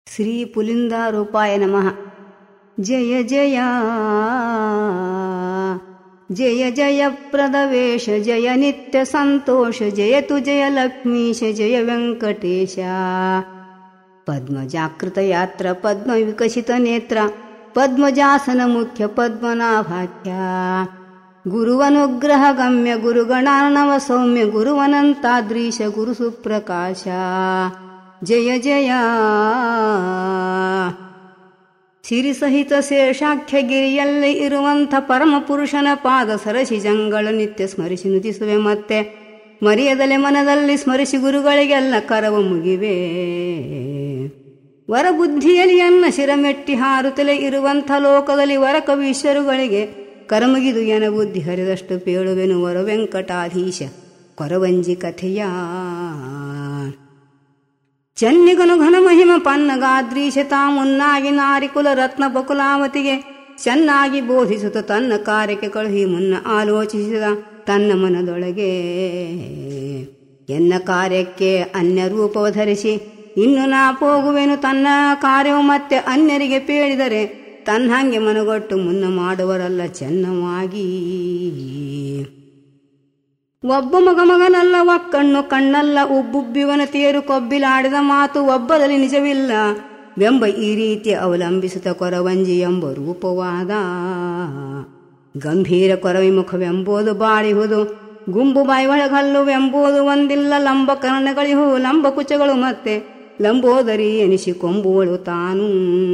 श्रीपुलिन्दारूपाय नमः जय जय जय जय प्रदवेश जय नित्यसन्तोष जय तु जय लक्ष्मीश जय वेङ्कटेश पद्मजाकृतयात्र पद्मविकसितनेत्र पद्मजासनमुख्य पद्मनाभाख्य गुरुवनुग्रहगम्य गुरुगणार्णव सौम्य गुरुवनन्ताद्रीश गुरुसुप्रकाಶ ಜಯ ಜಯ ಸಿರಿಸಹಿತ ಶೇಷಾಖ್ಯಗಿರಿಯಲ್ಲಿ ಇರುವಂಥ ಪರಮಪುರುಷನ ಪಾದ ಸರಸಿ ಜಂಗಳ ನಿತ್ಯ ಸ್ಮರಿಸಿ ನುತಿಸುವೆ ಮತ್ತೆ ಮರೆಯದಲೆ ಮನದಲ್ಲಿ ಸ್ಮರಿಸಿ ಗುರುಗಳಿಗೆಲ್ಲ ಕರವ ಮುಗಿವೆ ವರಬುದ್ಧಿಯಲ್ಲಿ ಅನ್ನ ಶಿರಮೆಟ್ಟಿ ಹಾರುತ್ತಲೇ ಇರುವಂಥ ಲೋಕದಲ್ಲಿ ವರ ಕವೀಶ್ವರುಗಳಿಗೆ ಕರಮುಗಿದು ಎನ ಬುದ್ಧಿ ಹರಿದಷ್ಟು ಪೇಳುವೆನು ವರ ವೆಂಕಟಾಧೀಶ ಕೊರವಂಜಿ ಕಥೆಯ ಚೆನ್ನಿಗನು ಘನ ಮಹಿಮ ಪನ್ನಗಾದ್ರೀಶ ಮುನ್ನಾಗಿ ನಾರಿಕುಲ ರತ್ನ ಬಕುಲಾವತಿಗೆ ಚೆನ್ನಾಗಿ ಬೋಧಿಸುತ್ತ ತನ್ನ ಕಾರ್ಯಕ್ಕೆ ಕಳುಹಿ ಮುನ್ನ ಆಲೋಚಿಸಿದ ತನ್ನ ಮನದೊಳಗೆ ಎನ್ನ ಕಾರ್ಯಕ್ಕೆ ಅನ್ಯ ರೂಪವ ಧರಿಸಿ ಇನ್ನು ನಾ ಹೋಗುವೆನು ತನ್ನ ಕಾರ್ಯವು ಮತ್ತೆ ಅನ್ಯರಿಗೆ ಪೇಳಿದರೆ ತನ್ನಂಗೆ ಮನಗೊಟ್ಟು ಮುನ್ನ ಮಾಡುವರಲ್ಲ ಚೆನ್ನವಾಗಿ ಒಬ್ಬ ಮಗ ಮಗನಲ್ಲ ಒಕ್ಕಣ್ಣು ಕಣ್ಣಲ್ಲ ಉಬ್ಬುಬ್ಬಿವನ ತೇರು ಕೊಬ್ಬಿಲಾಡಿದ ಮಾತು ಒಬ್ಬದಲ್ಲಿ ನಿಜವಿಲ್ಲ ಬೆಂಬ ಈ ರೀತಿ ಅವಲಂಬಿಸುತ್ತ ಕೊರವಂಜಿ ಎಂಬ ರೂಪವಾದ ಗಂಭೀರ ಕೊರವಿ ಮುಖವೆಂಬುದು ಬಾಳಿಹುದು ಗುಂಬು ಬಾಯಿ ಒಳಗಲ್ಲುವೆಂಬುದು ಒಂದಿಲ್ಲ ಲಂಬ ಕರ್ಣಗಳಿಹು ಲಂಬ ಕುಚಗಳು ಮತ್ತೆ ಲಂಬೋದರಿ ಎನಿಸಿ ಕೊಂಬುವಳು ತಾನು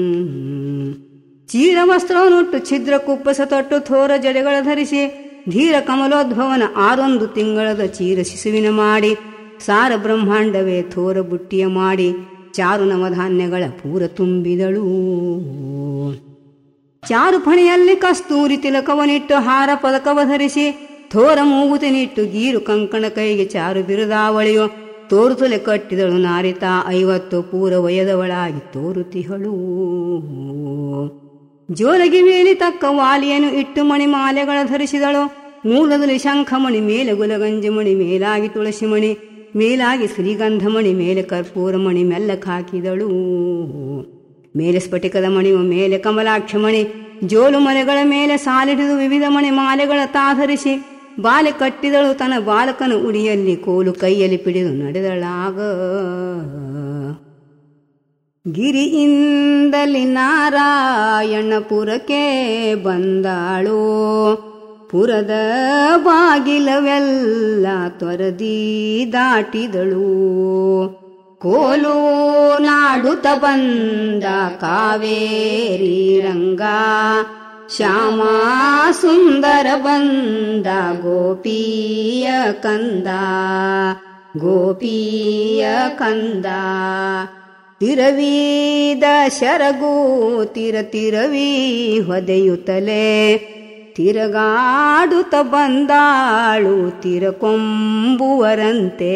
ಚೀರ ವಸ್ತ್ರವನ್ನುಟ್ಟು ಛಿದ್ರ ಕುಪ್ಪಸ ತೊಟ್ಟು ಥೋರ ಜಡೆಗಳ ಧರಿಸಿ ಧೀರ ಕಮಲೋದ್ಭವನ ಆರೊಂದು ತಿಂಗಳದ ಚೀರ ಶಿಶುವಿನ ಮಾಡಿ ಸಾರ ಬ್ರಹ್ಮಾಂಡವೇ ಥೋರ ಬುಟ್ಟಿಯ ಮಾಡಿ ಚಾರು ನವಧಾನ್ಯಗಳ ಪೂರ ತುಂಬಿದಳು ಚಾರು ಫಣಿಯಲ್ಲಿ ಕಸ್ತೂರಿ ತಿಲಕವನಿಟ್ಟು ಹಾರ ಪದಕವ ಧರಿಸಿ ಥೋರ ಮೂಗುತಿನಿಟ್ಟು ಗೀರು ಕಂಕಣ ಕೈಗೆ ಚಾರು ಬಿರುದಾವಳಿಯೋ ತೋರುತಲೆ ಕಟ್ಟಿದಳು ನಾರಿತಾ ಐವತ್ತು ಪೂರ ವಯದವಳಾಗಿ ತೋರುತಿಹಳು ಜೋಲಗಿ ವೇಲಿ ತಕ್ಕ ವಾಲಿಯನ್ನು ಇಟ್ಟು ಮಣಿ ಮಾಲೆಗಳ ಧರಿಸಿದಳು ಮೂಲದಲ್ಲಿ ಶಂಖಮಣಿ ಮೇಲೆ ಗುಲಗಂಜಮಣಿ ಮೇಲಾಗಿ ತುಳಸಿ ಮಣಿ ಮೇಲಾಗಿ ಶ್ರೀಗಂಧಮಣಿ ಮೇಲೆ ಕರ್ಪೂರ ಮಣಿ ಮೆಲ್ಲಕ್ಕೆ ಹಾಕಿದಳು ಮೇಲೆ ಸ್ಫಟಿಕದ ಮಣಿಯು ಮೇಲೆ ಕಮಲಾಕ್ಷಮಣಿ ಜೋಲು ಮನೆಗಳ ಮೇಲೆ ಸಾಲಿಡಿದು ವಿವಿಧ ಮಣಿ ಮಾಲೆಗಳ ತಾಧರಿಸಿ ಬಾಲೆ ಕಟ್ಟಿದಳು ತನ್ನ ಬಾಲಕನ ಉಡಿಯಲ್ಲಿ ಕೋಲು ಕೈಯಲ್ಲಿ ಪಿಡಿದು ನಡೆದಳಾಗ ಗಿರಿಯಿಂದಲಿ ನಾರಾಯಣಪುರಕ್ಕೆ ಬಂದಾಳು ಪುರದ ಬಾಗಿಲವೆಲ್ಲ ತೊರದಿ ದಾಟಿದಳು ಕೋಲು ನಾಡುತ್ತ ಬಂದ ಕಾವೇರಿ ರಂಗ ಶ್ಯಾಮ ಸುಂದರ ಬಂದ ಗೋಪಿಯ ಕಂದ ಗೋಪಿಯ ಕಂದ ತಿರವೀದ ಶರಗು ತಿರ ತಿರವಿ ಹೊದೆಯುತ್ತಲೇ ತಿರಗಾಡುತ್ತ ಬಂದಾಳು ತಿರಕೊಂಬುವರಂತೆ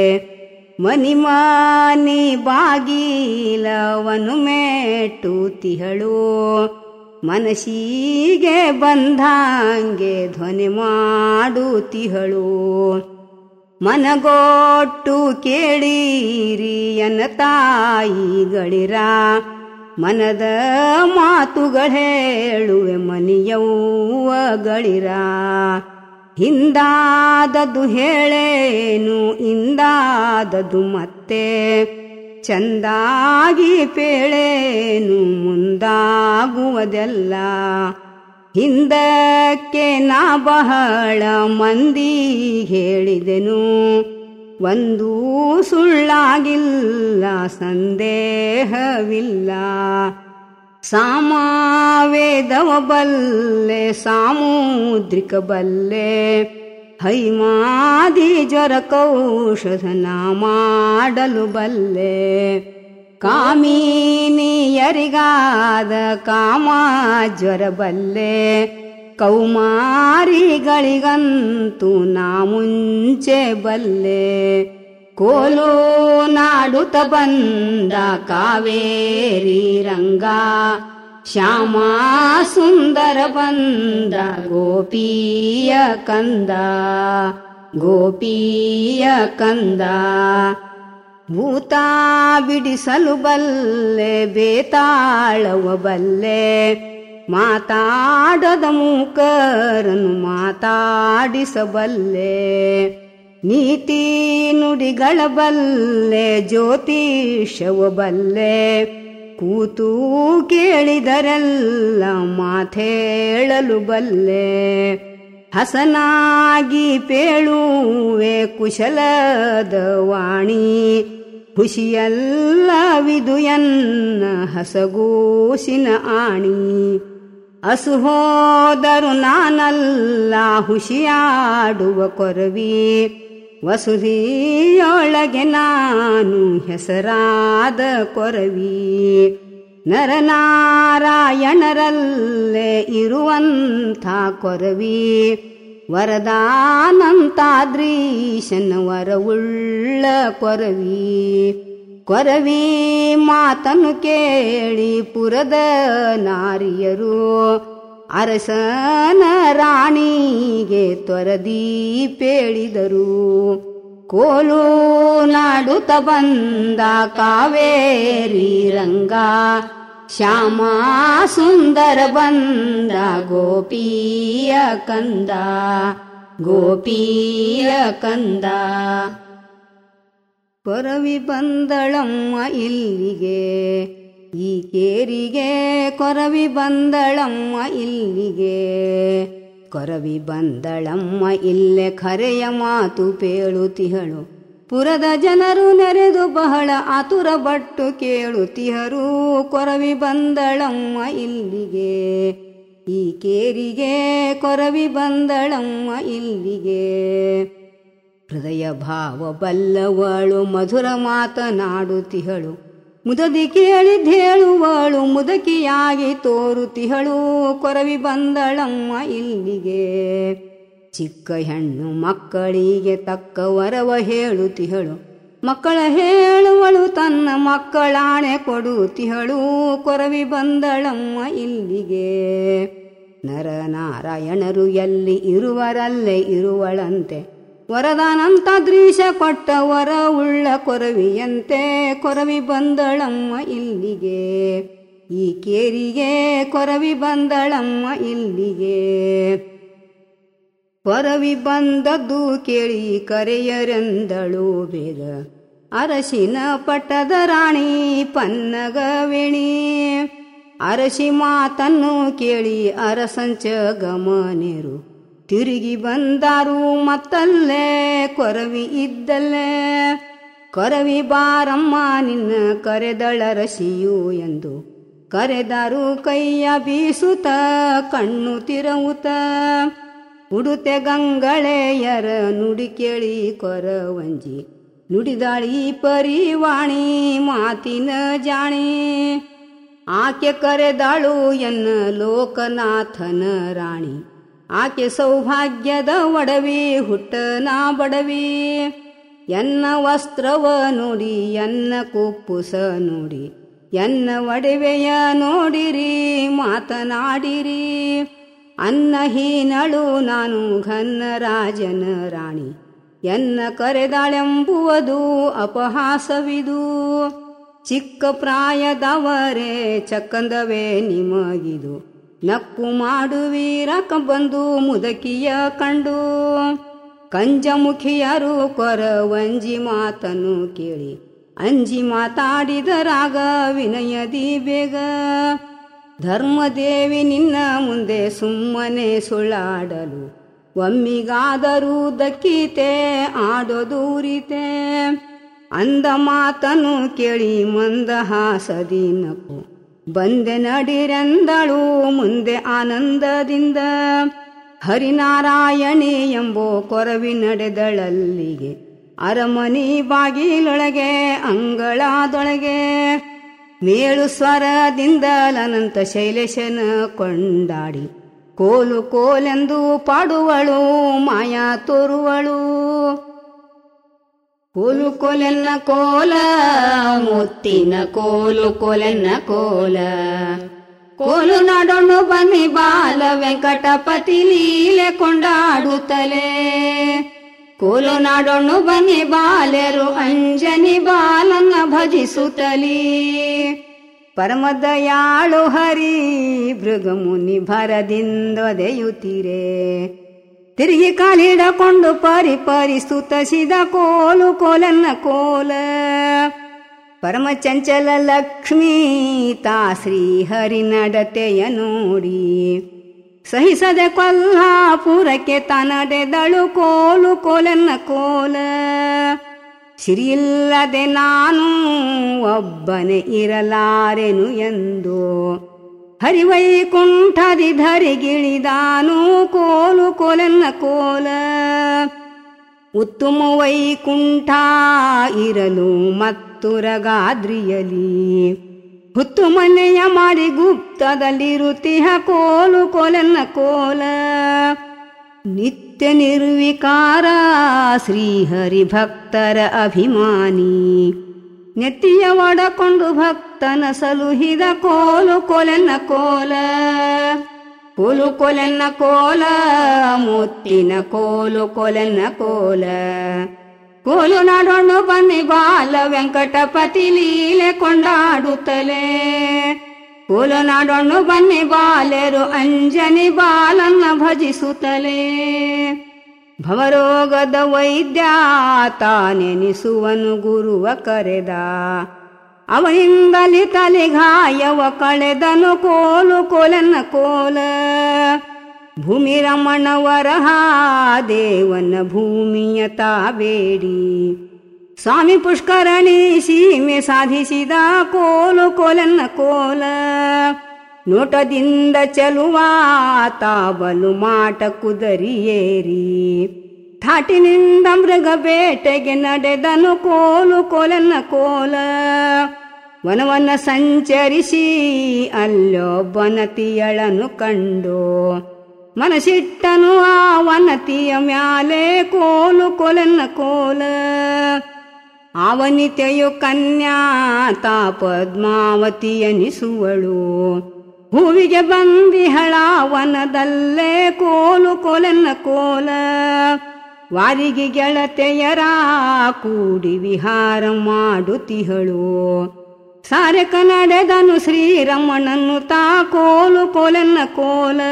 ಮನಿಮಾನಿ ಬಾಗಿಲವನು ಮೇಟು ತಿಹಳು ಮನಸ್ಸಿಗೆ ಬಂದಂಗೆ ಧ್ವನಿ ಮಾಡುತ್ತಿಹಳು ಮನಗೊಟ್ಟು ಕೇಳಿರಿ ಎನ್ನ ತಾಯಿಗಳಿರ ಮನದ ಮಾತುಗಳೇಳುವೆ ಮನಿಯವ್ವಗಳಿರ ಹಿಂದಾದದು ಹೇಳೇನು ಇಂದಾದದು ಮತ್ತೆ ಚಂದಾಗಿ ಪೇಳೇನು ಮುಂದಾಗುವುದೆಲ್ಲ ಹಿಂದಕ್ಕೆ ನಾ ಬಹಳ ಮಂದಿ ಹೇಳಿದೆನು ಒಂದೂ ಸುಳ್ಳಾಗಿಲ್ಲ ಸಂದೇಹವಿಲ್ಲ ಸಾಮಾವೇದವ ಬಲ್ಲೆ ಸಾಮುದ್ರಿಕ ಬಲ್ಲೆ ಹೈಮಾದಿ ಜ್ವರ ಕೌಷಧನ ಮಾಡಲು ಬಲ್ಲೆ ಕಾಮಿನಿಯರಿಗಾದ ಕಾಮ ಜ್ವರ ಬಲ್ಲೆ ಕೌಮಾರಿಗಳಿಗಂತೂ ನಾ ಮುಂಚೆ ಬಲ್ಲೆ ಕೋಲು ನಾಡುತ್ತ ಬಂದ ಕಾವೇರಿ ರಂಗ ಶ್ಯಾಮ ಸುಂದರ ಬಂದ ಗೋಪಿಯ ಕಂದ ಗೋಪಿಯ ಕಂದ ಭೂತ ಬಿಡಿಸಲು ಬಲ್ಲೆ ಬೇತಾಳವ ಬಲ್ಲೆ ಮಾತಾಡದ ಮೂಕರನ್ನು ಮಾತಾಡಿಸಬಲ್ಲೆ ನೀತಿ ನುಡಿಗಳ ಬಲ್ಲೆ ಜ್ಯೋತಿಷವ ಬಲ್ಲೆ ಕೂತು ಕೇಳಿದರೆಲ್ಲ ಮಾತೇಳಲು ಬಲ್ಲೆ ಹಸನಾಗಿ ಪೇಳುವೆ ಕುಶಲದ ವಾಣಿ ಖುಷಿಯಲ್ಲವಿದು ಎನ್ನ ಹಸಗೂಸಿನ ಆಣಿ ಅಸು ಹೋದರು ನಾನಲ್ಲ ಹುಷಿಯಾಡುವ ಕೊರವಿ ವಸುಧಿಯೊಳಗೆ ನಾನು ಹೆಸರಾದ ಕೊರವಿ ನರನಾರಾಯಣರಲ್ಲೇ ಇರುವಂಥ ಕೊರವಿ ವರದಾನಂತಾದ್ರೀಶನ ವರವುಳ್ಳ ಕೊರವಿ ಕೊರವಿ ಮಾತನ್ನು ಕೇಳಿ ಪುರದ ನಾರಿಯರು ಅರಸನ ರಾಣಿಗೆ ತೊರದಿ ಪೇಳಿದರು ಕೋಲು ನಾಡುತ್ತ ಬಂದ ಕಾವೇರಿ ರಂಗ ಶ್ಯಾಮ ಸುಂದರ ಬಂದ ಗೋಪಿಯ ಕಂದ ಗೋಪಿಯ ಕಂದ ಕೊರವಿ ಬಂದಳಮ್ಮ ಇಲ್ಲಿಗೆ ಈ ಕೇರಿಗೆ ಕೊರವಿ ಬಂದಳಮ್ಮ ಇಲ್ಲಿಗೆ ಕೊರವಿ ಬಂದಳಮ್ಮ ಇಲ್ಲೇ ಖರೆಯ ಮಾತು ಪೇಳುತಿಹಳು ಪುರದ ಜನರು ನೆರೆದು ಬಹಳ ಆತುರ ಬಟ್ಟು ಕೇಳುತ್ತಿಹರು ಕೊರವಿ ಬಂದಳಮ್ಮ ಇಲ್ಲಿಗೆ ಈ ಕೇರಿಗೆ ಕೊರವಿ ಬಂದಳಮ್ಮ ಇಲ್ಲಿಗೆ ಹೃದಯ ಭಾವ ಬಲ್ಲವಳು ಮಧುರ ಮಾತನಾಡುತ್ತಿಹಳು ಮುದದಿ ಕೇಳಿದ್ದೇಳುವಳು ಮುದಕಿಯಾಗಿ ತೋರುತಿಹಳು ಕೊರವಿ ಬಂದಳಮ್ಮ ಇಲ್ಲಿಗೆ ಚಿಕ್ಕ ಹೆಣ್ಣು ಮಕ್ಕಳಿಗೆ ತಕ್ಕ ವರವ ಹೇಳುತ್ತಿಹಳು ಮಕ್ಕಳ ಹೇಳುವಳು ತನ್ನ ಮಕ್ಕಳಾಣೆ ಕೊಡುತ್ತಿಹಳು ಕೊರವಿ ಬಂದಳಮ್ಮ ಇಲ್ಲಿಗೆ ನರನಾರಾಯಣರು ಎಲ್ಲಿ ಇರುವರಲ್ಲೇ ಇರುವಳಂತೆ ವರದಾನಂತ ದೃಶ್ಯ ಕೊಟ್ಟ ವರ ಉಳ್ಳ ಕೊರವಿಯಂತೆ ಕೊರವಿ ಬಂದಳಮ್ಮ ಇಲ್ಲಿಗೆ ಈ ಕೇರಿಗೆ ಕೊರವಿ ಬಂದಳಮ್ಮ ಇಲ್ಲಿಗೆ ಕೊರವಿ ಬಂದದ್ದು ಕೇಳಿ ಕರೆಯರೆಂದಳು ಬೇಗ ಅರಸಿನ ಪಟ್ಟದ ರಾಣಿ ಪನ್ನಗವೇಣಿ ಅರಸಿ ಮಾತನ್ನು ಕೇಳಿ ಅರಸಂಚ ಗಮನೇರು ತಿರುಗಿ ಬಂದಾರು ಮತ್ತಲ್ಲೇ ಕೊರವಿ ಇದ್ದಲ್ಲೇ ಕೊರವಿ ಬಾರಮ್ಮ ನಿನ್ನ ಕರೆದಳರಸಿಯು ಎಂದು ಕರೆದಾರು ಕೈಯ ಬೀಸುತ್ತ ಕಣ್ಣು ತಿರವುತ ಉಡುತೆ ಗಂಗಳೆಯರ ನುಡಿ ಕೇಳಿ ಕೊರವಂಜಿ ನುಡಿದಾಳಿ ಪರಿವಾಣಿ ಮಾತಿನ ಜಾಣಿ ಆಕೆ ಕರೆದಾಳು ಎನ್ನ ಲೋಕನಾಥನ ರಾಣಿ ಆಕೆ ಸೌಭಾಗ್ಯದ ಒಡವಿ ಹುಟ್ಟನ ಬಡವಿ ಎನ್ನ ವಸ್ತ್ರವ ನೋಡಿ ಎನ್ನ ಕುಪ್ಪುಸ ನೋಡಿ ಎನ್ನ ಒಡವೆಯ ನೋಡಿರಿ ಮಾತನಾಡಿರಿ ಅನ್ನಹೀನಳು ನಾನು ಘನ್ನ ರಾಜನ ರಾಣಿ ಎನ್ನ ಕರೆದಾಳೆಂಬುವುದು ಅಪಹಾಸವಿದು ಚಿಕ್ಕ ಪ್ರಾಯದವರೇ ಚಕ್ಕಂದವೇ ನಿಮಗಿದು ನಕ್ಕು ಮಾಡುವೀರಕ ಬಂದು ಮುದಕಿಯ ಕಂಡು ಕಂಜಮುಖಿಯರು ಕೊರವಂಜಿ ಮಾತನ್ನು ಕೇಳಿ ಅಂಜಿ ಮಾತಾಡಿದರಾಗ ವಿನಯದಿ ಬೇಗ ಧರ್ಮದೇವಿ ನಿನ್ನ ಮುಂದೆ ಸುಮ್ಮನೆ ಸುಳ್ಳಾಡಲು ಒಮ್ಮಿಗಾದರೂ ದಕ್ಕಿತೆ ಆಡೋದೂರಿತೆ ಅಂದ ಮಾತನ್ನು ಕೇಳಿ ಮಂದಹಾಸದಿ ನಕ್ಕು ಬಂದೆ ನಡಿರೆಂದಳು ಮುಂದೆ ಆನಂದದಿಂದ ಹರಿನಾರಾಯಣಿ ಎಂಬೋ ಕೊರವಿ ನಡೆದಳಲ್ಲಿಗೆ ಅರಮನಿ ಬಾಗಿಲೊಳಗೆ ಅಂಗಳದೊಳಗೆ ಮೇಳು ಸ್ವರದಿಂದ ಅನಂತ ಶೈಲೇಶನ ಕೊಂಡಾಡಿ ಕೋಲು ಕೋಲೆಂದು ಪಾಡುವಳು ಮಾಯಾ ತೋರುವಳು ಕೋಲು ಕೋಲೆನ್ನ ಕೋಲ ಮುತ್ತಿನ ಕೋಲು ಕೋಲೆನ್ನ ಕೋಲ ಕೋಲು ನಾಡೋಣ ಬನ್ನಿ ಬಾಲ ವೆಂಕಟಪತಿ ಲೀಲೆ ಕೊಂಡಾಡುತ್ತಲೇ ಕೋಲು ನಾಡೊಣ್ಣು ಬನ್ನಿ ಬಾಲೆರು ಅಂಜನಿ ಬಾಲನ್ನ ಭಜಿಸುತ್ತಲೀ ಪರಮದಯಾಳು ಹರಿ ಭೃಗಮುನಿ ಭರದಿಂದೊದೆಯುತ್ತೀರೆ ತಿರುಗಿ ಕಾಲಿಡಕೊಂಡು ಪರಿ ಪರಿ ಸ್ತುತಸಿದ ಕೋಲು ಕೋಲನ್ನ ಕೋಲ ಪರಮ ಚಂಚಲ ಲಕ್ಷ್ಮೀ ತಾ ಶ್ರೀಹರಿ ನಡತೆಯ ನೋಡಿ ಸಹಿಸದೆ ಕೊಲ್ಹಾಪುರಕ್ಕೆ ತನಡೆದಳು ಕೋಲು ಕೋಲನ್ನ ಕೋಲ ಸಿರಿಯಿಲ್ಲದೆ ನಾನು ಒಬ್ಬನೇ ಇರಲಾರೆನು ಎಂದು ಹರಿವೈಕುಂಠದಿ ಧರಿಗಿಳಿದಾನು ಕೋಲು ಕೋಲನ್ನ ಕೋಲ ಉತ್ತಮ ವೈಕುಂಠ ಇರಲು ಮತ್ತುರಗಾದ್ರಿಯಲಿ ಹುತ್ತು ಮನೆಯ ಮಾಡಿ ಗುಪ್ತದಲ್ಲಿರುತ್ತಿಹ ಕೋಲು ಕೋಲನ್ನ ಕೋಲ ನಿತ್ಯ ನಿರ್ವಿಕಾರ ಶ್ರೀಹರಿ ಭಕ್ತರ ಅಭಿಮಾನಿ ನೆತ್ತಿಯ ಒಡಕೊಂಡು ಭಕ್ತನ ಸಲುಹಿದ ಕೋಲು ಕೊಲೆನ್ನ ಕೋಲ ಕೋಲು ಕೊಲೆನ್ನ ಕೋಲ ಮುತ್ತಿನ ಕೋಲು ಕೊಲೆನ್ನ ಕೋಲ ಕೋಲು ನಾಡೊಣ್ಣು ಬನ್ನಿ ಬಾಲ ವೆಂಕಟಪತಿ ಲೀಲೆ ಕೊಂಡಾಡುತ್ತಲೇ ಕೋಲು ನಾಡೊಣ್ಣು ಬನ್ನಿ ಬಾಲೆರು ಅಂಜನಿ ಬಾಲನ್ನ ಭಜಿಸುತ್ತಲೇ ಭವರೋಗದ ವೈದ್ಯ ತಾನೆನಿಸುವನು ಗುರುವ ಕರೆದ ಅವನಿಂದಲಿ ತಲೆಗಾಯವ ಕಳೆದನು ಕೋಲು ಕೋಲನ್ನ ಕೋಲ ಭೂಮಿ ರಮಣ ವರಹ ದೇವನ ಭೂಮಿಯ ತಾಬೇಡಿ ಸ್ವಾಮಿ ಪುಷ್ಕರಣಿ ಸೀಮೆ ಸಾಧಿಸಿದ ಕೋಲು ಕೋಲನ್ನ ಕೋಲ ನೋಟದಿಂದ ಚಲುವ ತಾಬಲು ಮಾಟ ಕುದರಿಯೇರಿ ಥಾಟಿನಿಂದ ಮೃಗ ಬೇಟೆಗೆ ನಡೆದನು ಕೋಲು ಕೋಲನ್ನ ಕೋಲ ವನವನ್ನ ಸಂಚರಿಸಿ ಅಲ್ಲೋ ಬನತಿಯಳನು ಕಂಡು ಮನಸಿಟ್ಟನು ಆ ವನತಿಯ ಮ್ಯಾಲೆ ಕೋಲು ಕೊಲನ್ನ ಕೋಲ ಆವನಿತೆಯು ಕನ್ಯಾ ತಾ ಪದ್ಮಾವತಿಯನಿಸುವಳು ಹೂವಿಗೆ ಬಂದಿಹಳ ವನದಲ್ಲೇ ಕೋಲು ಕೊಲನ್ನ ಕೋಲ ವಾರಿಗೆ ಗೆಳತೆಯರ ಕೂಡಿ ವಿಹಾರ ಮಾಡುತ್ತಿಹಳು ಸಾರಕ ನಡೆದನು ಶ್ರೀರಮಣನು ತಾ ಕೋಲು ಕೋಲನ್ನ ಕೋಲ